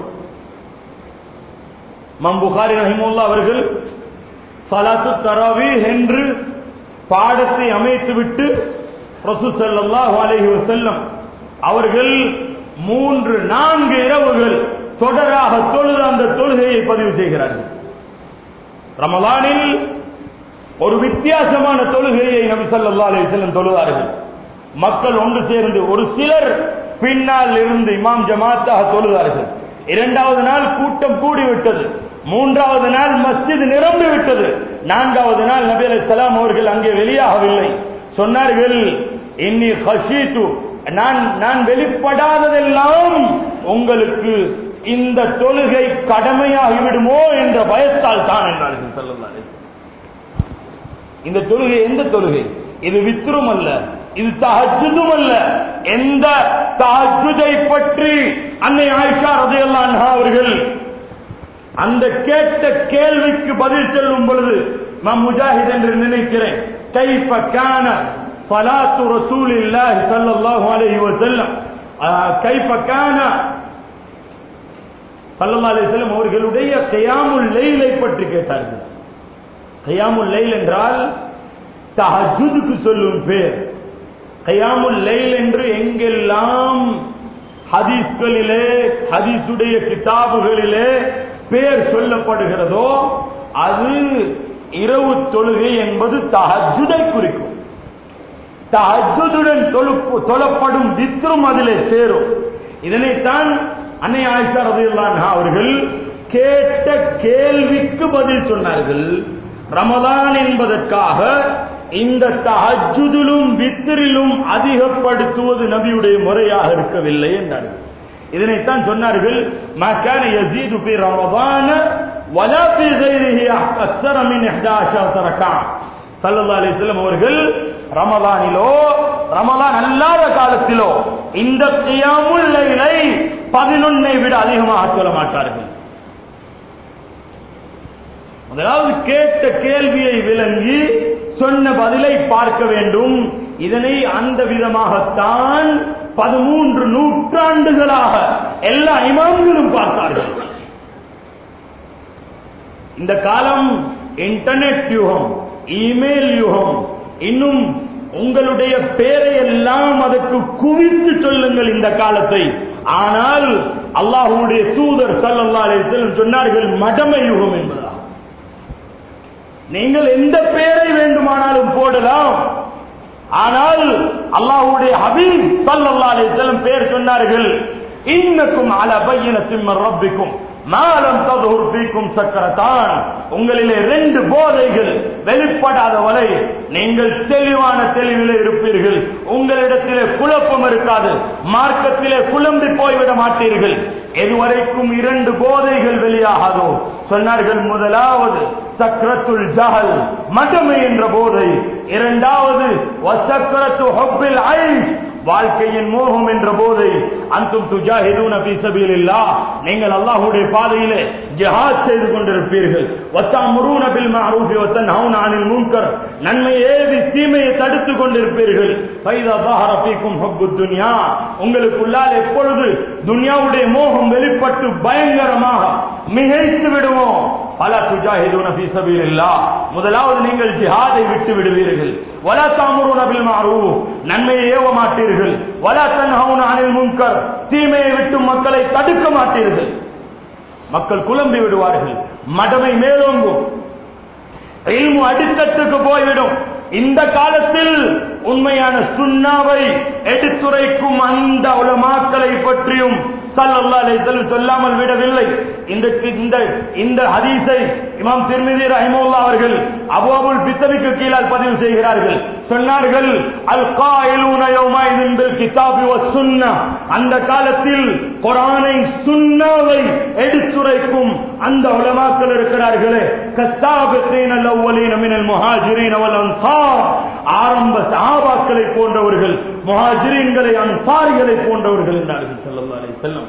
மம்புகாரி ரஹிமுல்லா அவர்கள் சலாத்து தராவி என்று பாடத்தை அமைத்துவிட்டு ரசூசல்லாஹு அலைஹி வஸல்லம் அவர்கள் மூன்று நான்கு இரவுகள் தொடராக தொழுது அந்த தொழுகையை பதிவு செய்கிறார்கள் ரமலானில் ஒரு வித்தியாசமான தொழுகையை நபி ஸல்லல்லாஹு அலைஹி வஸல்லம் தொழுதார்கள் மக்கள் ஒன்று சேர்ந்து ஒரு சிலர் பின்னால் இருந்து இமாம் ஜமாத்தாக தொழுதார்கள் இரண்டாவது நாள் கூட்டம் கூடிவிட்டது மூன்றாவது நாள் மஸ்ஜித் நிரம்பி விட்டது நான்காவது நாள் நபி அலைஹிஸ்ஸலாம் அவர்கள் அங்கே வெளியாகவில்லை சொன்னார்கள் இன்னி ஹஷீது நான் நான் வெளிப்படாததெல்லாம் உங்களுக்கு இந்த தொழுகை கடமையாகி விடுமோ என்ற பயத்தால் தான் என்றார்கள் ஸல்லல்லாஹு அலைஹி வஸல்லம். இந்த தொழுகை எந்த தொழுகை இது வித்ரும் அல்ல இது தஹஜுதும் அல்ல எந்த தஹஜுதை பற்றி அன்னை ஆயிஷா ரதியல்லாஹு அன்ஹா அவர்கள் அந்த கேட்ட கேள்விக்கு பதில் சொல்லும் பொழுது இமாம் முஜாஹித் என்று நினைக்கிறேன் கைஃப கான صلاة رسول الله صلى الله عليه وسلم آه، كيف كان சல்லல்லா அலிஸ்லம் அவர்களுடைய கயாமுல் லைலை பற்றி கேட்டார்கள் கயாமுல் லைல் என்றால் தஹஜுதுக்கு சொல்லும் பேர் கயாமுல் லைல் என்று எங்கெல்லாம் ஹதீஸ்களிலே ஹதீஸுடைய கிதாபுகளிலே பேர் சொல்லப்படுகிறதோ அது இரவு தொழுகை என்பது தஹஜுதை குறிக்கும் தஹஜுதுடன் தொழு- தொழப்படும் வித்ரும் அதிலே சேரும் இதனைத்தான் அன்னை ஆயிஷா ரதியுல்லாஹா அவர்கள் கேட்ட கேள்விக்கு பதில் சொன்னார்கள் ரமலான் என்பதற்காக இந்த தஹஜுதிலும் வித்திரிலும் அதிகப்படுத்துவது நபியுடைய முறையாக இருக்கவில்லை என்றார்கள் இதனைத்தான் சொன்னார்கள் மக்கான யசீது ஃபி ரமதான வலா ஃபி கைரிஹி அக்ஸர மின் 11 ரக்அத் ஸல்லல்லாஹு அலைஹி வஸல்லம் அவர்கள் ரமலானிலோ ரமலான் அல்லாத காலத்திலோ இந்த கியாமுல் லைலை 11 விட அதிகமாக சொல்ல மாட்டார்கள் முதலாவது கேட்ட கேள்வியை விளங்கி சொன்ன பதிலை பார்க்க வேண்டும் இதனை அந்த விதமாகத்தான் பதிமூன்று நூற்றாண்டுகளாக எல்லா இமாம்களும் பார்த்தார்கள் இந்த காலம் இன்டர்நெட் யுகம் இமெயில் யுகம் இன்னும் உங்களுடைய பேரை எல்லாம் அதற்கு குவித்து சொல்லுங்கள் இந்த காலத்தை ஆனால் அல்லாஹ்வுடைய தூதர் ஸல்லல்லாஹு அலைஹி வஸல்லம் சொன்னார்கள் மடமை யுகம் என்பதா நீங்கள் எந்த பெயரை வேண்டுமானாலும் போடலாம் ஆனால் அல்லாஹ்வுடைய ஹபீப் ஸல்லல்லாஹு அலைஹி வஸல்லம் பெயர் சொன்னார்கள் இன்னக்கும் அல பையினத்தின் மின் ரப்பிக்கும் மாலம் ததுர் ஃபீக்கும் சக்கரத்தான் உங்களிலே ரெண்டு போதைகள் வெளிப்படாத வரை நீங்கள் தெளிவான தெளிவிலே இருப்பீர்கள் உங்களிடத்திலே குழப்பம் இருக்காது மார்க்கத்திலே குழம்பி போய்விட மாட்டீர்கள் எதுவரைக்கும் இரண்டு போதைகள் வெளியாகாதோ சொன்னார்கள் முதலாவது சக்கரத்துல் ஜஹல் மடமை என்ற போதை இரண்டாவது வசக்கரத்து ஹொப்பில் ஐஸ் வாழ்க்கையின் மோகம் என்ற போதை அந்தும் துஜாஹிதூன ஃபீ சபீலில்லாஹ் நீங்கள் அல்லாஹ்வுடைய பாதையிலே ஜிஹாத் செய்து கொண்டிருப்பீர்கள் வத்தஅமுரூன பில் மஅரூஃபி வத்தன்ஹவுன அனில் முன்கர் நன்மை ஏவி தீமையை தடுத்துக் கொண்டிருப்பீர்கள் ஃபைதா ظهر فيكم حب الدنيا உங்களுக்குள்ளால் எப்பொழுது துன்யாவுடைய மோகம் வெளிப்பட்டு பயங்கரமாக மிகைத்து விடுவோம் பல துஜாஹிதூன ஃபீ சபீலில்லாஹ் முதலாவது நீங்கள் ஜிஹாதை விட்டு விடுவீர்கள் வலா தாமுருன பில் மஅரூஃப் நன்மையை ஏவ மாட்டீர்கள் வலா தன்ஹவுன அனில் முன்கர் தீமையை விட்டு மக்களை தடுக்க மாட்டீர்கள் மக்கள் குழம்பி விடுவார்கள் மடமை மேலோங்கும் இல்மு அடித்தட்டுக்கு போய்விடும் இந்த காலத்தில் உண்மையான சுண்ணாவை எடுத்துரைக்கும் அந்த உலமாக்களை பற்றியும் ஸல்லல்லாஹு அலைஹி வஸல்லம் சொல்லாமல் விடவில்லை இந்த இந்த இந்த ஹதீஸை இமாம் திர்மிதி ரஹிமஹுல்லாஹ் அவர்கள் அபுஅபுல் ஃபித்னுக்கு கீழால் பதிவு செய்கிறார்கள் சொன்னார்கள் அல் காயிலூன யௌமைதின் பில் கிதாபி வஸ் சுன்னா அந்த காலத்தில் குர்ஆனை சுன்னாவை எடுத்துரைக்கும் அந்த உலமாக்கள் இருக்கிறார்களே கஸ்ஸாபிகீன அல்-அவ்வலீன மினல் முஹாஜிரீன வல் அன்சார் ஆரம்ப சஹாபாக்களை போன்றவர்கள் முஹாஜிரீன்களை அன்சாரிகளை போன்றவர்கள் என்றார்கள் ஸல்லல்லாஹு அலைஹி வஸல்லம்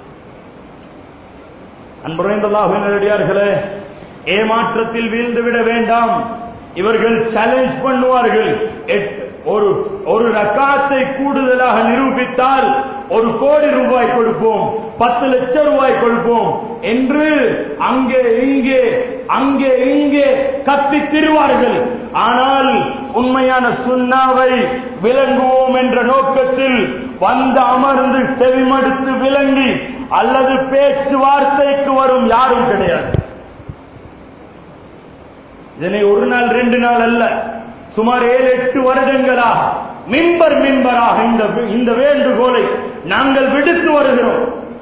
அன்புரைந்தல்லாஹு நேரடியார்களே ஏமாற்றத்தில் வீழ்ந்து விட வேண்டாம் இவர்கள் சேலஞ்ச் பண்ணுவார்கள் எட்- ஒரு ஒரு ரக்காத்தை கூடுதலாக நிரூபித்தால் ஒரு கோடி ரூபாய் கொடுப்போம் பத்து லட்சம் ரூபாய் கொடுப்போம் என்று அங்கே இங்கே அங்கே இங்கே கத்தி திருவார்கள் ஆனால் உண்மையான சுண்ணாவை விளங்குவோம் என்ற நோக்கத்தில் வந்து அமர்ந்து செவிமடுத்து விளங்கி அல்லது பேச்சுவார்த்தைக்கு வரும் யாரும் கிடையாது இதனை ஒரு நாள் ரெண்டு நாள் அல்ல சுமார் ஏழு எட்டு வருடங்களாக மின்பர் மின்பராக இந்த இந்த வேண்டுகோளை நாங்கள் விடுத்து வருகிறோம்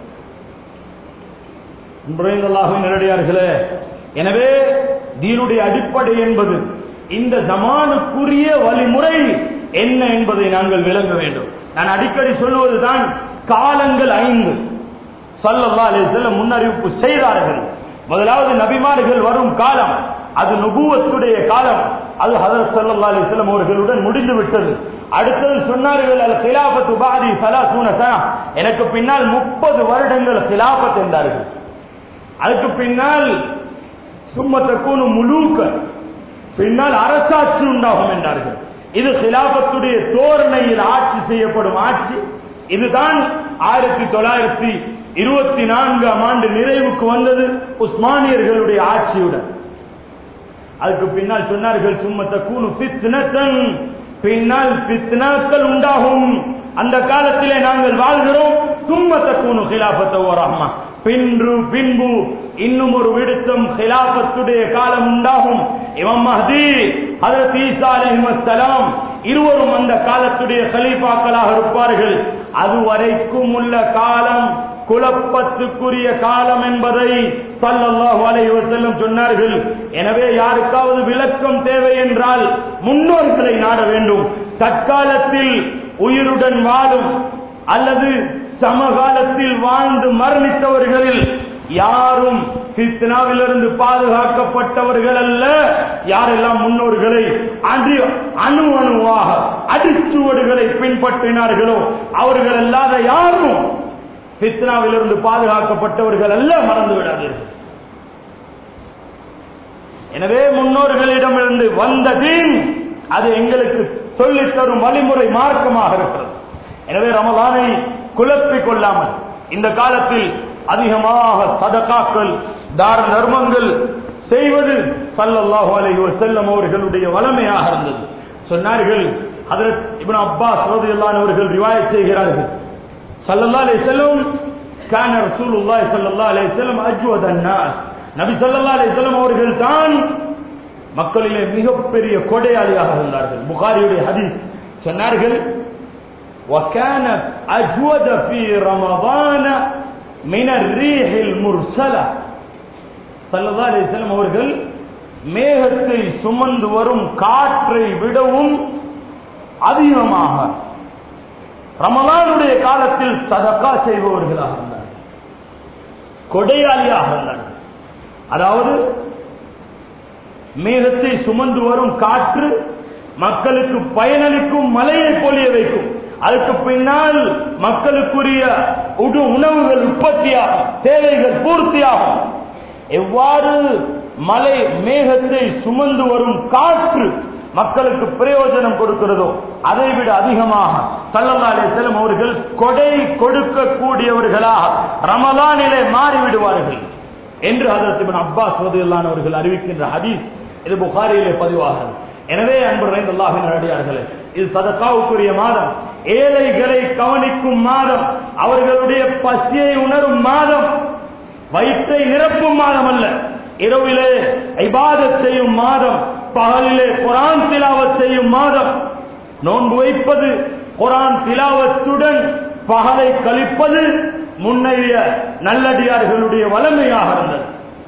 அன்புரைந்தல்லாகும் நேரடியார்களே எனவே தீனுடைய அடிப்படை என்பது இந்த ஜமானுக்குரிய வழிமுறை என்ன என்பதை நாங்கள் விளங்க வேண்டும் நான் அடிக்கடி சொல்லுவதுதான் காலங்கள் ஐந்து சல்லல்லா அலிஸ்லம் முன்னறிவிப்பு செய்தார்கள் முதலாவது நபிமார்கள் வரும் காலம் அது நுபுவத்துடைய காலம் அது ஹதரத் சல்லல்லா அலிஸ்லம் அவர்களுடன் முடிந்து விட்டது அடுத்தது சொன்னார்கள் அல் கிலாபத்து பாதி சலாசூன சனா எனக்கு பின்னால் முப்பது வருடங்கள் கிலாபத் என்றார்கள் அதுக்கு பின்னால் சும்மத்தக்கூனு முழுக்க பின்னால் அரசாட்சி உண்டாகும் என்றார்கள் இது சிலாபத்துடைய தோரணையில் ஆட்சி செய்யப்படும் ஆட்சி இதுதான் ஆயிரத்தி தொள்ளாயிரத்தி இருபத்தி நான்காம் ஆண்டு நிறைவுக்கு வந்தது உஸ்மானியர்களுடைய ஆட்சியுடன் அதுக்கு பின்னால் சொன்னார்கள் சும்மத்த கூணு பித்னத்தன் பின்னால் பித்னாக்கள் உண்டாகும் அந்த காலத்திலே நாங்கள் வாழ்கிறோம் சும்மத்த கூணு கிலாபத்த ஓராமா பின்று பின்பு இன்னும் ஒரு விடுத்தம் கிலாபத்துடைய காலம் உண்டாகும் இவம் மஹதி ஹதரத் ஈசா அலைஹிஸ்ஸலாம் இருவரும் அந்த காலத்துடைய கலீஃபாக்களாக இருப்பார்கள் அது வரைக்கும் உள்ள காலம் குழப்பத்துக்குரிய காலம் என்பதை சல்லல்லாஹு அலைஹி வஸல்லம் சொன்னார்கள் எனவே யாருக்காவது விளக்கம் தேவை என்றால் முன்னோர்களை நாட வேண்டும் தற்காலத்தில் உயிருடன் வாழும் அல்லது சமகாலத்தில் வாழ்ந்து மரணித்தவர்களில் யாரும் சித்னாவிலிருந்து பாதுகாக்கப்பட்டவர்கள் அல்ல யாரெல்லாம் முன்னோர்களை அடி அணு அணுவாக அடிச்சுவடுகளை பின்பற்றினார்களோ அவர்கள் அல்லாத யாரும் பித்னாவிலிருந்து பாதுகாக்கப்பட்டவர்கள் அல்ல மறந்து விடாதீர்கள் எனவே முன்னோர்களிடமிருந்து வந்த தீன் அது எங்களுக்கு சொல்லித் தரும் வழிமுறை மார்க்கமாக இருக்கிறது எனவே ரமலானை குழப்பிக் கொள்ளாமல் இந்த காலத்தில் அதிகமாக சதகாக்கள் தார தர்மங்கள் செய்வது சல்லல்லாஹு அலைஹி வஸல்லம் அவர்களுடைய வளமையாக இருந்தது சொன்னார்கள் ஹதரத் இப்னு அப்பாஸ் ரலியல்லாஹு அவர்கள் ரிவாயத் செய்கிறார்கள் சல்லல்லாஹு அலைஹி வஸல்லம் கான ரசூலுல்லாஹி ஸல்லல்லாஹு அலைஹி வஸல்லம் அஜ்வத الناس நபி ஸல்லல்லாஹு அலைஹி வஸல்லம் அவர்கள் தான் மக்களிலே மிகப்பெரிய கொடையாளியாக இருந்தார்கள் புகாரியுடைய ஹதீஸ் சொன்னார்கள் وكان أجود في رمضان من الريح المرسلة சல்லல்லாஹு அலைஹி வஸல்லம் அவர்கள் மேகத்தை சுமந்து வரும் காற்றை விடவும் அதிகமாக ரமலானுடைய காலத்தில் சதக்கா செய்பவர்களாக இருந்தார் கொடையாளியாக இருந்தார் அதாவது மேகத்தை சுமந்து வரும் காற்று மக்களுக்கு பயனளிக்கும் மலையை பொழிய வைக்கும் அதுக்கு பின்னால் மக்களுக்குரிய உடு உணவுகள் உற்பத்தியாகும் தேவைகள் பூர்த்தியாகும் எவ்வாறு மலை மேகத்தை சுமந்து வரும் காற்று மக்களுக்கு பிரயோஜனம் கொடுக்கிறதோ அதை விட அதிகமாக சல்லல்லாலே செல்லும் அவர்கள் கொடை கொடுக்கக்கூடியவர்களாக ரமலானிலே மாறிவிடுவார்கள் என்று அதற்கு அப்பாஸ் ரதியல்லான் அவர்கள் அறிவிக்கின்ற ஹதீஸ் இது புகாரியிலே பதிவாகிறது எனவே அன்பு அல்லாஹின் அடியார்களே இது சதக்காவுக்குரிய மாதம் ஏழைகளை கவனிக்கும் மாதம் அவர்களுடைய பசியை உணரும் மாதம் வயிற்றை நிரப்பும் மாதம் அல்ல இரவிலே ஐபாதத் செய்யும் மாதம் பகலிலே குரான் திலாவத் செய்யும் மாதம் நோன்பு வைப்பது குரான் திலாவத்துடன் பகலை கழிப்பது முன்னைய நல்லடியார்களுடைய வளமையாக இருந்தது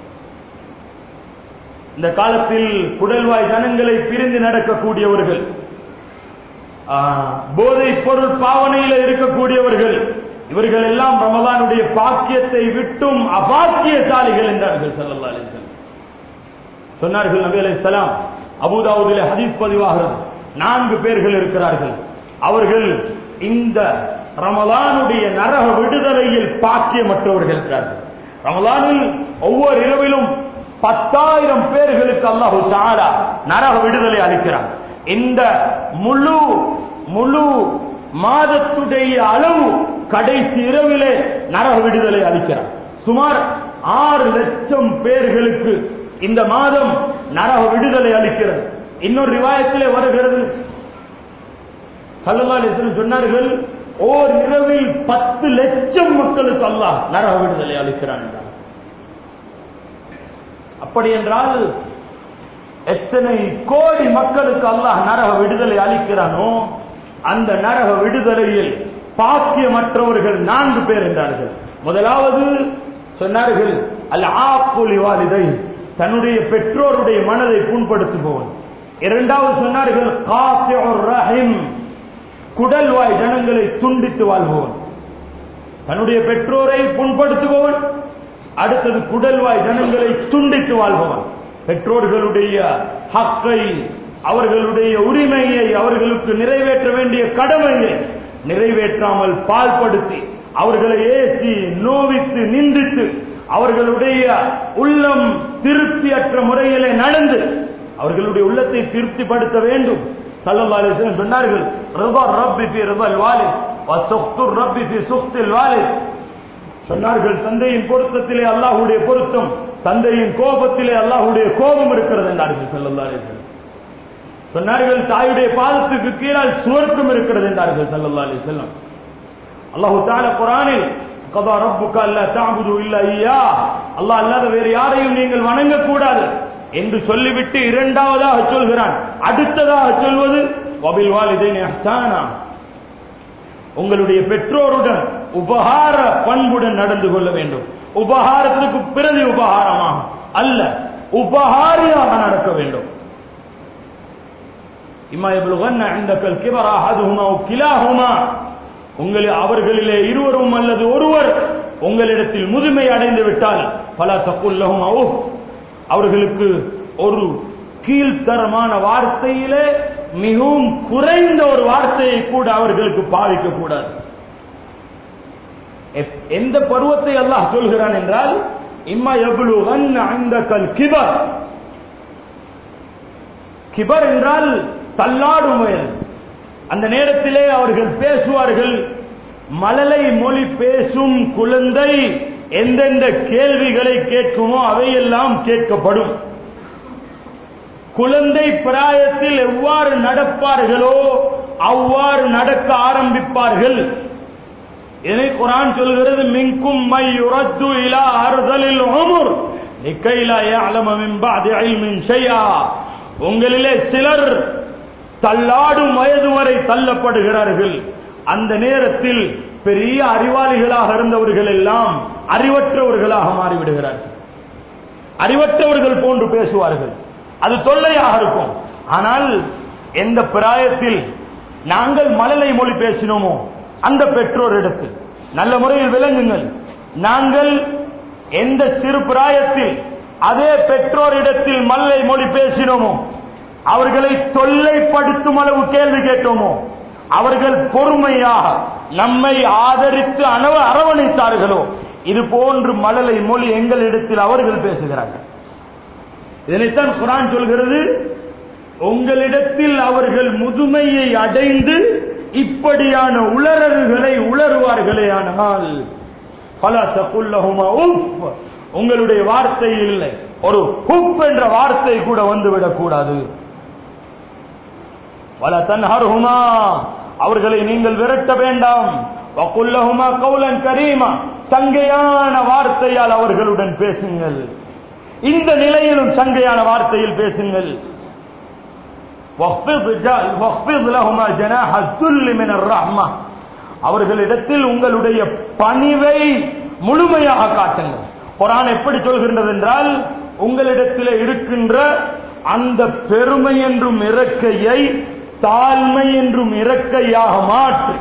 இந்த காலத்தில் குடல்வாய் ஜனங்களை பிரிந்து நடக்கக்கூடியவர்கள் போதை பொருள் பாவனையில் இருக்கக்கூடியவர்கள் இவர்கள் எல்லாம் ரமலானுடைய பாக்கியத்தை விட்டும் அபாக்கியசாலிகள் என்றார்கள் சல்லல்லா அலிசல்லம் சொன்னார்கள் நபி அலை சலாம் அபுதாவுதிலே ஹதீஸ் பதிவாகிறது நான்கு பேர்கள் இருக்கிறார்கள் அவர்கள் இந்த ரமலானுடைய நரக விடுதலையில் பாக்கியமற்றவர்கள் இருக்கிறார்கள் ரமலானில் ஒவ்வொரு இரவிலும் பத்தாயிரம் பேர்களுக்கு அல்லாஹு தாரா நரக விடுதலை அளிக்கிறார் இந்த முழு முழு மாதத்துடைய அளவு கடைசி இரவிலே நரக விடுதலை அளிக்கிறார் சுமார் ஆறு லட்சம் பேர்களுக்கு இந்த மாதம் நரக விடுதலை அளிக்கிறது இன்னொரு ரிவாயத்திலே வருகிறது சல்லல்லாஹு சொன்னார்கள் ஓர் இரவில் பத்து லட்சம் மக்களுக்கு அல்லாஹ் நரக விடுதலை அளிக்கிறான் என்றார் அப்படி என்றால் எத்தனை கோடி மக்களுக்கு அல்லாஹ் நரக விடுதலை அளிக்கிறானோ அந்த நரக விடுதலையில் பாக்கியமற்றவர்கள் நான்கு பேர் என்றார்கள் முதலாவது சொன்னார்கள் அல் ஆப்புலி வாலிதை தன்னுடைய பெற்றோருடைய மனதை புண்படுத்துபவன் இரண்டாவது சொன்னார்கள் காசியுர் ரஹிம் குடல்வாய் ஜனங்களை துண்டித்து வாழ்பவன் தன்னுடைய பெற்றோரை புண்படுத்துபவன் அடுத்தது குடல்வாய் ஜனங்களை துண்டித்து வாழ்பவன் பெற்றோர்களுடைய ஹக்கை அவர்களுடைய உரிமையை அவர்களுக்கு நிறைவேற்ற வேண்டிய கடமையை நிறைவேற்றாமல் பால்படுத்தி அவர்களை ஏசி நோவித்து நிந்தித்து அவர்களுடைய உள்ளம் திருப்தியற்ற முறையிலே நடந்து அவர்களுடைய உள்ளத்தை திருப்திப்படுத்த வேண்டும் சல்லல்லாஹு அலைஹி வஸல்லம் சொன்னார்கள் ரிதா ரப்பி ஃபி ரிதல் வாலித் வ சுக்து ரப்பி ஃபி சுக்தில் வாலித் சொன்னார்கள் தந்தையின் பொருத்தத்திலே அல்லாஹ்வுடைய பொருத்தம் தந்தையின் கோபத்திலே அல்லாஹ்வுடைய கோபம் இருக்கிறது என்றார்கள் சல்லல்லாஹு அலைஹி வஸல்லம் சொன்னார்கள் தாயுடைய பாதத்துக்கு கீழால் சுவர்க்கம் இருக்கிறது என்றார்கள் சல்லல்லாஹு அலைஹி வஸல்லம் அல்லாஹு தஆலா குர்ஆனில் கதா ரப்புக அல்லா தஅபுது இல்லா இய்யா அல்லாஹ் அல்லாத வேறு யாரையும் நீங்கள் வணங்க கூடாது என்று சொல்லிவிட்டு இரண்டாவதாக சொல்கிறான் அடுத்ததாக சொல்வது வபில் வாலிதைன் இஹ்சானா உங்களுடைய பெற்றோருடன் உபகார பண்புடன் நடந்து கொள்ள வேண்டும் உபகாரத்திற்கு பிரதி உபகாரமாக அல்ல உபகாரியாக நடக்க வேண்டும் இம்மா எவ்வளவு ஐந்தக்கல் கிபர் அஹதுஹுமா கிலாஹுமா உங்களில் அவர்களிலே இருவரும் அல்லது ஒருவர் உங்களிடத்தில் முதுமை அடைந்து விட்டால் பல தப்புல்லகும் அவர்களுக்கு ஒரு கீழ்த்தரமான வார்த்தையிலே மிகவும் குறைந்த ஒரு வார்த்தையை கூட அவர்களுக்கு பாவிக்க கூடாது எப்- எந்த பருவத்தை அல்லாஹ் சொல்கிறான் என்றால் இம்மா எவ்வளவு அந்த கல் கிபர் கிபர் என்றால் தள்ளாடும் வயது அந்த நேரத்திலே அவர்கள் பேசுவார்கள் மழலை மொழி பேசும் குழந்தை எந்தெந்த கேள்விகளை கேட்குமோ அவையெல்லாம் கேட்கப்படும் குழந்தை பிராயத்தில் எவ்வாறு நடப்பார்களோ அவ்வாறு நடக்க ஆரம்பிப்பார்கள் இதை குரான் சொல்கிறது மின்கும் மை யுரத்து இலா அறுதலில் உமுர் நிக்கைலா يعلم من بعد علم شيئا உங்களிலே சிலர் தள்ளாடும் வயது வரை தள்ளப்படுகிறார்கள் அந்த நேரத்தில் பெரிய அறிவாளிகளாக இருந்தவர்கள் எல்லாம் அறிவற்றவர்களாக மாறிவிடுகிறார்கள் அறிவற்றவர்கள் போன்று பேசுவார்கள் அது தொல்லையாக இருக்கும் ஆனால் எந்த பிராயத்தில் நாங்கள் மழலை மொழி பேசினோமோ அந்த பெற்றோரிடத்தில் நல்ல முறையில் விளங்குங்கள் நாங்கள் எந்த சிறு பிராயத்தில் அதே பெற்றோரிடத்தில் மல்லை மொழி பேசினோமோ அவர்களை தொல்லைப்படுத்தும் அளவு கேள்வி கேட்டோமோ அவர்கள் பொறுமையாக நம்மை ஆதரித்து அணவ அரவணைத்தார்களோ இது போன்று மழலை மொழி எங்களிடத்தில் அவர்கள் பேசுகிறார்கள் இதனைத்தான் குரான் சொல்கிறது உங்களிடத்தில் அவர்கள் முதுமையை அடைந்து இப்படியான உளறல்களை உளறுவார்களே ஆனால் பல தப்புல்லஹுமா உப் உங்களுடைய வார்த்தை இல்லை ஒரு ஹுப் என்ற வார்த்தை கூட வந்துவிடக் கூடாது பல தன்ஹர்ஹுமா அவர்களை நீங்கள் விரட்ட வேண்டாம் வக்குல்லஹுமா கௌலன் கரீமா சங்கையான வார்த்தையால் அவர்களுடன் பேசுங்கள் இந்த நிலையிலும் சங்கையான வார்த்தையில் பேசுங்கள் واخفض جا- واخفض لهما جناح الذل من الرحمة அவர்களிடத்தில் உங்களுடைய பணிவை முழுமையாக காட்டுங்கள் குரான் எப்படி சொல்கின்றது என்றால் உங்களிடத்தில் இருக்கின்ற அந்த பெருமை என்றும் இறக்கையை தாழ்மை என்றும் இறக்கையாக மாற்றி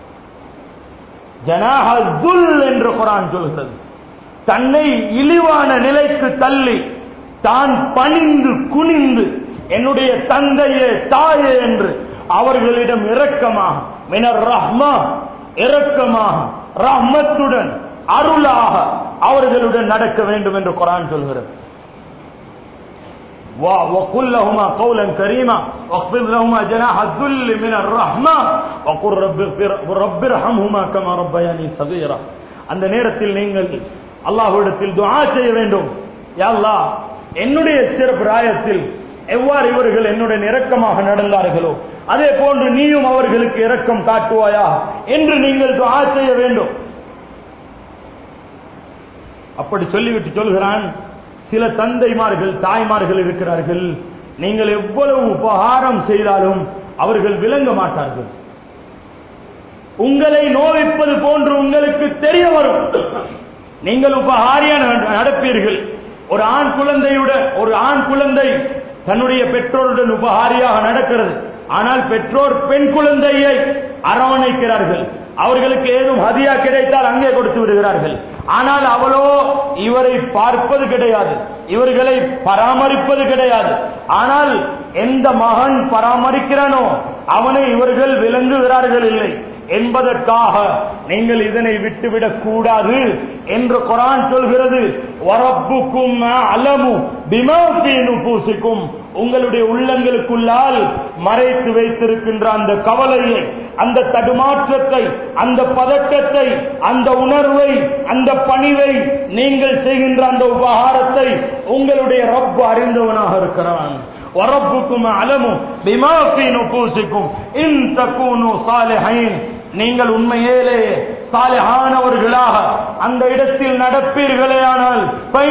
ஜனாஹுல் என்று குரான் சொல்கிறது தன்னை இழிவான நிலைக்கு தள்ளி தான் பணிந்து குனிந்து என்னுடைய தந்தையே தாயே என்று அவர்களிடம் இரக்கமாக மினர் ரஹ்மா இரக்கமாக ரஹ்மத்துடன் அருளாக அவர்களுடன் நடக்க வேண்டும் என்று குரான் சொல்கிறது و- وقل لهما قولا كريما واخفض لهما جناح الذل من الرحمة وقل رب اغفر- رب ارحمهما كما ربياني صغيرا அந்த நேரத்தில் நீங்கள் அல்லாஹ்விடத்தில் துஆ செய்ய வேண்டும் யா அல்லாஹ் என்னுடைய சிறு பிராயத்தில் எவ்வாறு இவர்கள் என்னுடன் இரக்கமாக நடந்தார்களோ அதே போன்று நீயும் அவர்களுக்கு இரக்கம் காட்டுவாயா என்று நீங்கள் துஆ செய்ய வேண்டும் அப்படி சொல்லிவிட்டு சொல்கிறான் சில தந்தைமார்கள் தாய்மார்கள் இருக்கிறார்கள் நீங்கள் எவ்வளவு உபகாரம் செய்தாலும் அவர்கள் விளங்க மாட்டார்கள் உங்களை நோவிப்பது போன்று உங்களுக்கு தெரிய வரும் நீங்கள் உபகாரியா நட- நடப்பீர்கள் ஒரு ஆண் குழந்தையுடன் ஒரு ஆண் குழந்தை தன்னுடைய பெற்றோருடன் உபகாரியாக நடக்கிறது ஆனால் பெற்றோர் பெண் குழந்தையை அரவணைக்கிறார்கள் அவர்களுக்கு ஏதும் ஹதியா கிடைத்தால் அங்கே கொடுத்து விடுகிறார்கள் ஆனால் அவளோ இவரை பார்ப்பது கிடையாது இவர்களை பராமரிப்பது கிடையாது ஆனால் எந்த மகன் பராமரிக்கிறானோ அவனை இவர்கள் விளங்குகிறார்கள் இல்லை என்பதற்காக நீங்கள் இதனை விட்டுவிடக் கூடாது என்று குரான் சொல்கிறது வரப்புக்கும் அலமு பிமாஃபி நுபூசிக்கும் உங்களுடைய உள்ளங்களுக்குள்ளால் மறைத்து வைத்திருக்கின்ற அந்த கவலையை அந்த தடுமாற்றத்தை அந்த பதட்டத்தை அந்த உணர்வை அந்த பணிவை நீங்கள் செய்கின்ற அந்த உபகாரத்தை உங்களுடைய ரப்பு அறிந்தவனாக இருக்கிறான் வரப்புக்கும் அலமும் பிமாஃபி நுபூசிக்கும் இன் தக்கூனு சாலிஹைன் நீங்கள் உண்மையிலே சாலிஹானவர்களாக அந்த இடத்தில் நடப்பீர்களே ஆனால்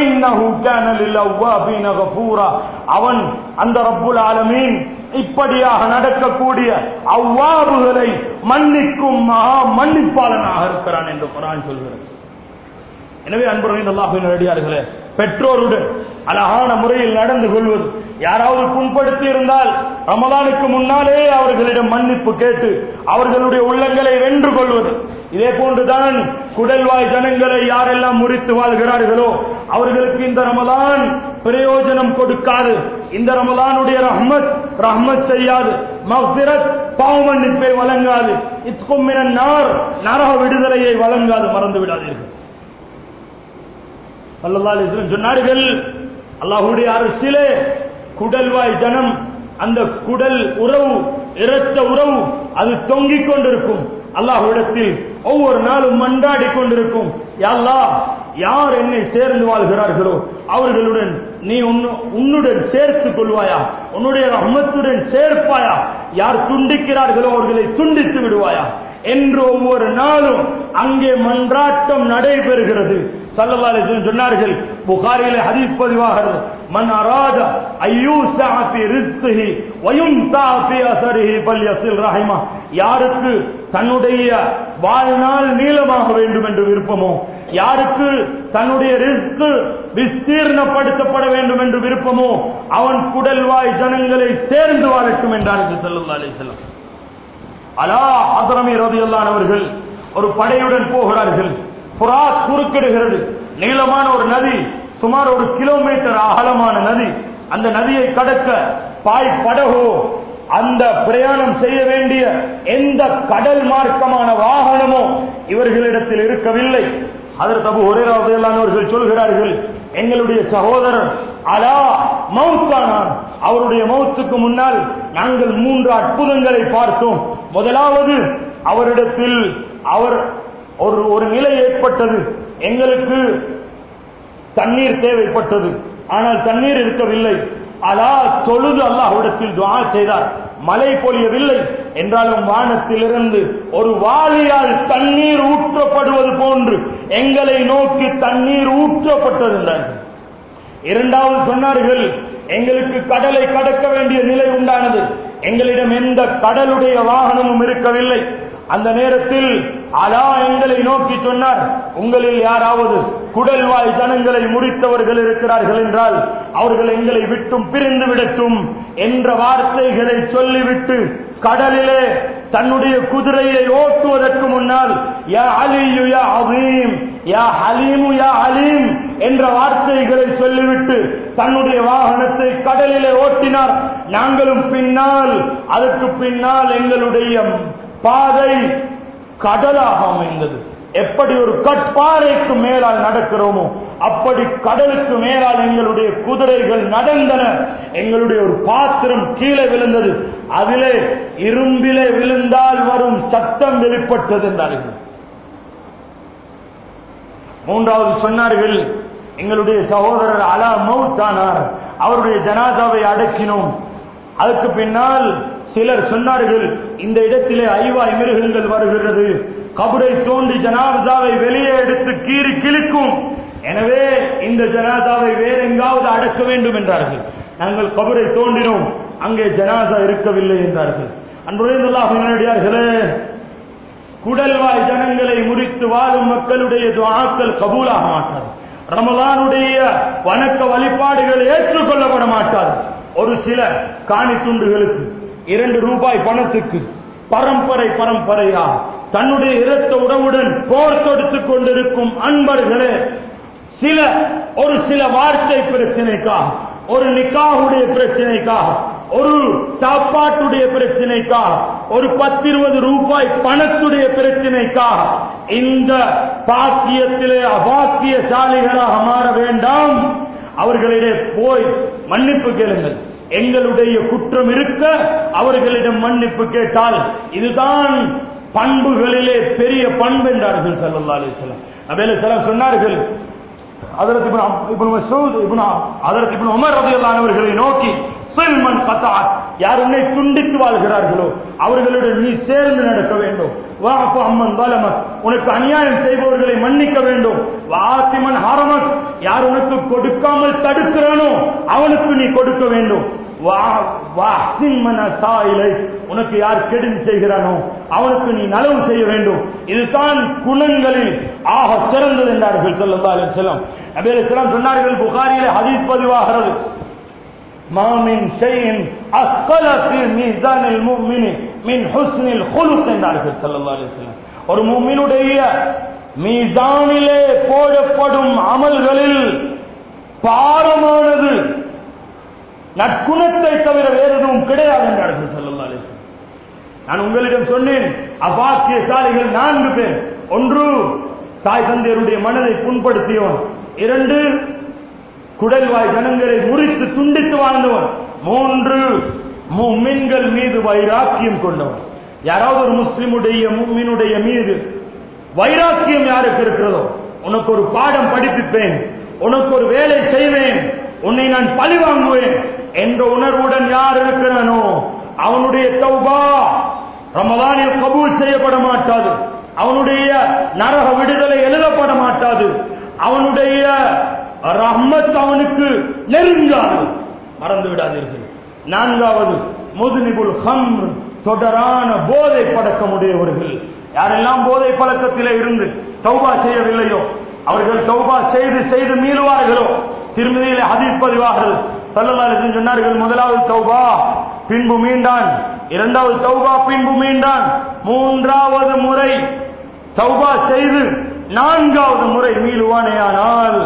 அவன் அந்த ரப்புல் ஆலமீன் இப்படியாக நடக்கக்கூடிய அவ்வாபுகளை மன்னிக்கும் மகா மன்னிப்பாளனாக இருக்கிறான் என்று குரான் சொல்கிறது எனவே அன்புடன் அல்லாஹின் அடியார்களே பெற்றோருடன் அழகான முறையில் நடந்து கொள்வது யாராவது புண்படுத்தி இருந்தால் ரமதானுக்கு முன்னாலே அவர்களிடம் மன்னிப்பு கேட்டு அவர்களுடைய உள்ளங்களை வென்று கொள்வது இதே போன்றுதான் குடல்வாய் ஜனங்களை யாரெல்லாம் முறித்து வாழ்கிறார்களோ அவர்களுக்கு இந்த ரமதான் பிரயோஜனம் கொடுக்காது இந்த ரமலானுடைய ரஹ்மத் ரஹ்மத் செய்யாது மஃபிரத் பாவ மன்னிப்பை வழங்காது இத்கும் நார் நரக விடுதலையை வழங்காது மறந்து விடாதீர்கள் சொன்னார்கள் அல்லாஹுடைய அரசிலே குடல்வாய் ஜனம் அந்த குடல் உறவு இரத்த உறவு அது தொங்கிக் கொண்டிருக்கும் அல்லாஹுடத்தில் ஒவ்வொரு நாளும் மண்டாடி கொண்டிருக்கும் யாழ்லா யார் என்னை சேர்ந்து வாழ்கிறார்களோ அவர்களுடன் நீ உன்னுடன் சேர்த்துக் கொள்வாயா உன்னுடைய ரஹ்மத்துடன் சேர்ப்பாயா யார் துண்டிக்கிறார்களோ அவர்களை துண்டித்து விடுவாயா என்று ஒவ்வொரு நாளும் அங்கே மன்றாட்டம் நடைபெறுகிறது சல்லல்லாஹு சொன்னார்கள் புகாரிலே ஹதீஸ் பதிவாகிறது மன் அராத ஐயூஸா ஃபி ரிஸ்கிஹி வயும்தா ஃபி அஸரிஹி ஃபல்யஸில் ரஹிமா யாருக்கு தன்னுடைய வாழ்நாள் நீளமாக வேண்டும் என்று விருப்பமோ யாருக்கு தன்னுடைய ரிஸ்க் விஸ்தீர்ணப்படுத்தப்பட வேண்டும் என்று விருப்பமோ அவன் குடல்வாய் ஜனங்களை சேர்ந்து வாழட்டும் என்றார்கள் சல்லல்லாஹு அலைஹி வஸல்லம் அலா ஹதரமி ரதியல்லானவர்கள் ஒரு படையுடன் போகிறார்கள் புராத் குறுக்கிடுகிறது நீளமான ஒரு நதி சுமார் ஒரு கிலோமீட்டர் அகலமான நதி அந்த நதியை கடக்க பாய் படகோ அந்த பிரயாணம் செய்ய வேண்டிய எந்த கடல் மார்க்கமான வாகனமோ இவர்களிடத்தில் இருக்கவில்லை அதற்கு அபு ஒரேராவர்கள் சொல்கிறார்கள் எங்களுடைய சகோதரர் அலா மவுத்தானான் அவருடைய மவுத்துக்கு முன்னால் நாங்கள் மூன்று அற்புதங்களை பார்த்தோம் முதலாவது அவரிடத்தில் அவர் ஒரு ஒரு நிலை ஏற்பட்டது எங்களுக்கு தண்ணீர் தேவைப்பட்டது ஆனால் தண்ணீர் இருக்கவில்லை அலா தொழுது அல்லாஹ்விடத்தில் துவா செய்தார் மழை பொழியவில்லை என்றாலும் வானத்திலிருந்து ஒரு வாளியால் தண்ணீர் ஊற்றப்படுவது போன்று எங்களை நோக்கி தண்ணீர் ஊற்றப்பட்டது என்றார்கள் இரண்டாவது சொன்னார்கள் எங்களுக்கு கடலை கடக்க வேண்டிய நிலை உண்டானது எங்களிடம் எந்த கடலுடைய வாகனமும் இருக்கவில்லை அந்த நேரத்தில் அலா எங்களை நோக்கி சொன்னார் உங்களில் யாராவது குடல்வாய் ஜனங்களை முறித்தவர்கள் இருக்கிறார்கள் என்றால் அவர்கள் எங்களை விட்டும் பிரிந்து விடட்டும் என்ற வார்த்தைகளை சொல்லிவிட்டு கடலிலே தன்னுடைய குதிரையை ஓட்டுவதற்கு முன்னால் யா அலியு யா அவீம் யா ஹலீமு யா அலீம் என்ற வார்த்தைகளை சொல்லிவிட்டு தன்னுடைய வாகனத்தை கடலிலே ஓட்டினார் நாங்களும் பின்னால் அதற்கு பின்னால் எங்களுடைய பாதை கடலாக அமைந்தது எப்படி ஒரு கட்பாறைக்கு மேலால் நடக்கிறோமோ அப்படி கடலுக்கு மேலால் எங்களுடைய குதிரைகள் நடந்தன எங்களுடைய ஒரு பாத்திரம் கீழே விழுந்தது அதிலே இரும்பிலே விழுந்தால் வரும் சத்தம் வெளிப்பட்டது என்றார்கள் மூன்றாவது சொன்னார்கள் எங்களுடைய சகோதரர் அலா மவுத்தானார் அவருடைய ஜனாதாவை அடக்கினோம் அதுக்கு பின்னால் சிலர் சொன்னார்கள் இந்த இடத்திலே ஐவாய் மிருகங்கள் வருகிறது கபரை தோண்டி ஜனாதாவை வெளியே எடுத்து கீறி கிழிக்கும் எனவே இந்த ஜனாதாவை வேற எங்காவது அடக்க வேண்டும் என்றார்கள் நாங்கள் கபரை தோண்டினோம் அங்கே ஜனாதா இருக்கவில்லை என்றார்கள் அன்புடையர்களே குடல்வாய் ஜனங்களை முறித்து வாழும் மக்களுடைய துவாக்கள் கபூலாக மாட்டாது ரமலானுடைய வணக்க வழிபாடுகள் ஏற்றுக்கொள்ளப்பட மாட்டாது ஒரு சில காணி துண்டுகளுக்கு இரண்டு ரூபாய் பணத்துக்கு பரம்பரை பரம்பரையா தன்னுடைய இரத்த உறவுடன் போர் தொடுத்துக் கொண்டிருக்கும் அன்பர்களே சில ஒரு சில வார்த்தை பிரச்சனைக்காக ஒரு நிக்காவுடைய பிரச்சனைக்காக ஒரு சாப்பாட்டுடைய பிரச்சனைக்காக ஒரு பத்து இருபது ரூபாய் பணத்துடைய பிரச்சனைக்காக இந்த பாக்கியத்திலே அபாக்கியசாலிகளாக மாற வேண்டாம் அவர்களிடையே போய் மன்னிப்பு கேளுங்கள் எங்களுடைய குற்றம் இருக்க அவர்களிடம் மன்னிப்பு கேட்டால் இதுதான் பண்புகளிலே பெரிய பண்பு என்றார்கள் சல்லா அலிஸ்லாம் அபேல சிலம் சொன்னார்கள் அதற்கு இப்னு மசூத் இப்னு அதற்கு இப்னு உமர் ரலியல்லாஹு அவர்களை நோக்கி சில்மன் கத்தாத் யார் உன்னை துண்டித்து வாழ்கிறார்களோ அவர்களுடன் நீ சேர்ந்து நடக்க வேண்டும் வாப்பு அம்மன் வலமத் உனக்கு அநியாயம் செய்பவர்களை மன்னிக்க வேண்டும் வாத்திமன் ஹரமத் யார் உனக்கு கொடுக்காமல் தடுக்கிறானோ அவனுக்கு நீ கொடுக்க வேண்டும் உனக்கு யார் கெடுதி செய்கிறானோ அவனுக்கு நீ நலவு செய்ய வேண்டும் இதுதான் குணங்களில் ஆக சிறந்தது என்றார்கள் சொல்லா செல்லம் அபேலாம் சொன்னார்கள் புகாரியிலே ஹதீஸ் பதிவாகிறது மாமின் ஷைஇன் அஸ்கல ஃபீ மீசானில் முஃமினி மின் ஹுஸ்னில் குலுக் என்றார்கள் ஸல்லல்லாஹு அலைஹி வஸல்லம் ஒரு முஃமினுடைய மீசானிலே போடப்படும் அமல்களில் பாரமானது நற்குணத்தை தவிர வேறு எதுவும் கிடையாது என்றார்கள் ஸல்லல்லாஹு அலைஹி வஸல்லம் நான் உங்களிடம் சொன்னேன் அபாக்கியசாலிகள் நான்கு பேர் ஒன்று தாய் தந்தையருடைய மனதை புண்படுத்தியவன் இரண்டு குடல்வாய் ஜனங்களை முறித்து துண்டித்து வாழ்ந்தவன் மூன்று மும்மின்கள் மீது வைராக்கியம் கொண்டவன் யாராவது ஒரு முஸ்லிமுடைய மும்மினுடைய மீது வைராக்கியம் யாருக்கு இருக்கிறதோ உனக்கு ஒரு பாடம் படிப்பிப்பேன் உனக்கு ஒரு வேலை செய்வேன் உன்னை நான் பழி வாங்குவேன் என்ற உணர்வுடன் யார் இருக்கிறானோ அவனுடைய தௌபா ரமதானில் கபூல் செய்யப்பட மாட்டாது அவனுடைய நரக விடுதலை எழுதப்பட மாட்டாது அவனுடைய ரஹ்மத் அவனுக்கு நெருங்காது மறந்து விடாதீர்கள் நான்காவது முதுனிபுல் ஹம் தொடரான போதை பழக்கமுடையவர்கள் யாரெல்லாம் போதை பழக்கத்திலே இருந்து தௌபா செய்யவில்லையோ அவர்கள் தௌபா செய்து செய்து மீளுவார்களோ திருமதியிலே ஹதீஸ் பதிவார்கள் சல்லல்லாஹு சொன்னார்கள் முதலாவது தௌபா பின்பு மீண்டான் இரண்டாவது தௌபா பின்பு மீண்டான் மூன்றாவது முறை தௌபா செய்து நான்காவது முறை மீளுவானேயானால்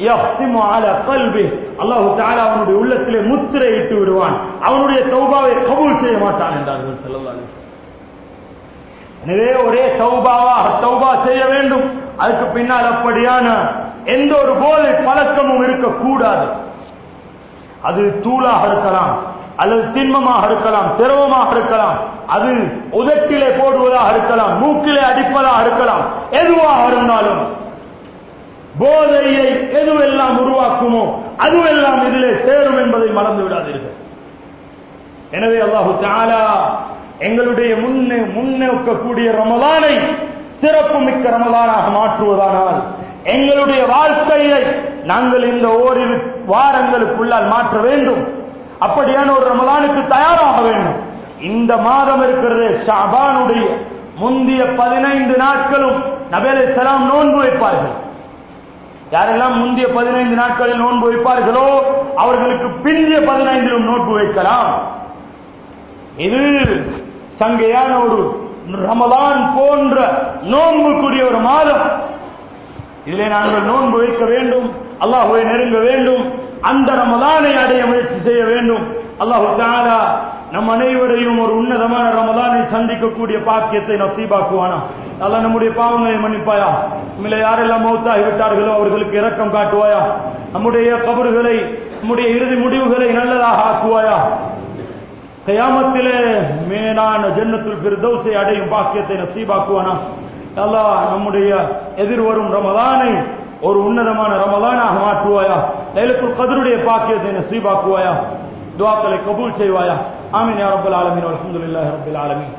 அல்லாஹு தாலா அவனுடைய உள்ளத்திலே முத்திரை இட்டு விடுவான் அவனுடைய தௌபாவை கபூல் செய்ய மாட்டான் என்றார்கள் செல்லல்லாலே எனவே ஒரே தௌபாவாக தௌபா செய்ய வேண்டும் அதுக்கு பின்னால் அப்படியான எந்த ஒரு போதை பழக்கமும் இருக்கக்கூடாது அது தூளாக இருக்கலாம் அல்லது திண்மமாக இருக்கலாம் திரவமாக இருக்கலாம் அது உதட்டிலே போடுவதாக இருக்கலாம் மூக்கிலே அடிப்பதாக இருக்கலாம் எதுவாக இருந்தாலும் போதையை எதுவெல்லாம் உருவாக்குமோ அதுவெல்லாம் இதிலே சேரும் என்பதை மறந்து விடாதீர்கள் எனவே அல்லாஹு தாலா எங்களுடைய முன்னே முன்னோக்கக்கூடிய ரமலானை சிறப்பு மிக்க ரமலானாக மாற்றுவதானால் எங்களுடைய வாழ்க்கையை நாங்கள் இந்த ஓரிரு வாரங்களுக்குள்ளால் மாற்ற வேண்டும் அப்படியான ஒரு ரமலானுக்கு தயாராக வேண்டும் இந்த மாதம் இருக்கிறது ஷாபானுடைய முந்திய பதினைந்து நாட்களும் நபேலை சலாம் நோன்பு வைப்பார்கள் யாரெல்லாம் முந்தைய பதினைந்து நாட்களில் நோன்பு வைப்பார்களோ அவர்களுக்கு பிந்திய பதினைந்திலும் நோன்பு வைக்கலாம் இது சங்கையான ஒரு ரமலான் போன்ற நோன்புக்குரிய ஒரு மாதம் இதிலே நாங்கள் நோன்பு வைக்க வேண்டும் அல்லாஹுவை நெருங்க வேண்டும் அந்த ரமலானை அடைய முயற்சி செய்ய வேண்டும் அல்லாஹு தாலா நம் அனைவரையும் ஒரு உன்னதமான ரமலானை சந்திக்கக்கூடிய பாக்கியத்தை நசீபாக்குவானா அல்ல நம்முடைய பாவங்களை மன்னிப்பாயா நம்மள யாரெல்லாம் மௌத்தாகி விட்டார்களோ அவர்களுக்கு இரக்கம் காட்டுவாயா நம்முடைய கபறுகளை நம்முடைய இறுதி முடிவுகளை நல்லதாக ஆக்குவாயா கயாமத்திலே மேலான ஜன்னத்துல் பிரதோசை அடையும் பாக்கியத்தை நசீபாக்குவானா அல்லா நம்முடைய எதிர்வரும் ரமலானை ஒரு உன்னதமான ரமலானாக மாற்றுவாயா லைலத்துல் கதருடைய பாக்கியத்தை நசீபாக்குவாயா துவாக்களை கபூல் செய்வாயா ஆமீன் யா ரப்பல் ஆலமீன் வல்ஹம்துலில்லாஹி ரப்பில் ஆலமீன்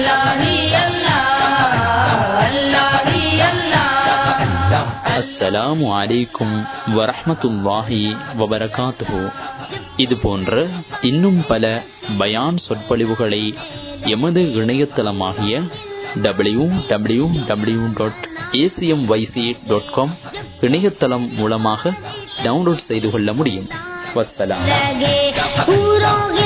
அஸ்ஸலாமு அலைக்கும் வரஹ்மத்துல்லாஹி வபரகாத்துஹு இது போன்ற இன்னும் பல பயான் சொற்பொழிவுகளை எமது இணையதளமாகிய W W W dot ACM YC dot com இணையதளம் மூலமாக டவுன்லோட் செய்து கொள்ள முடியும் வசலாம்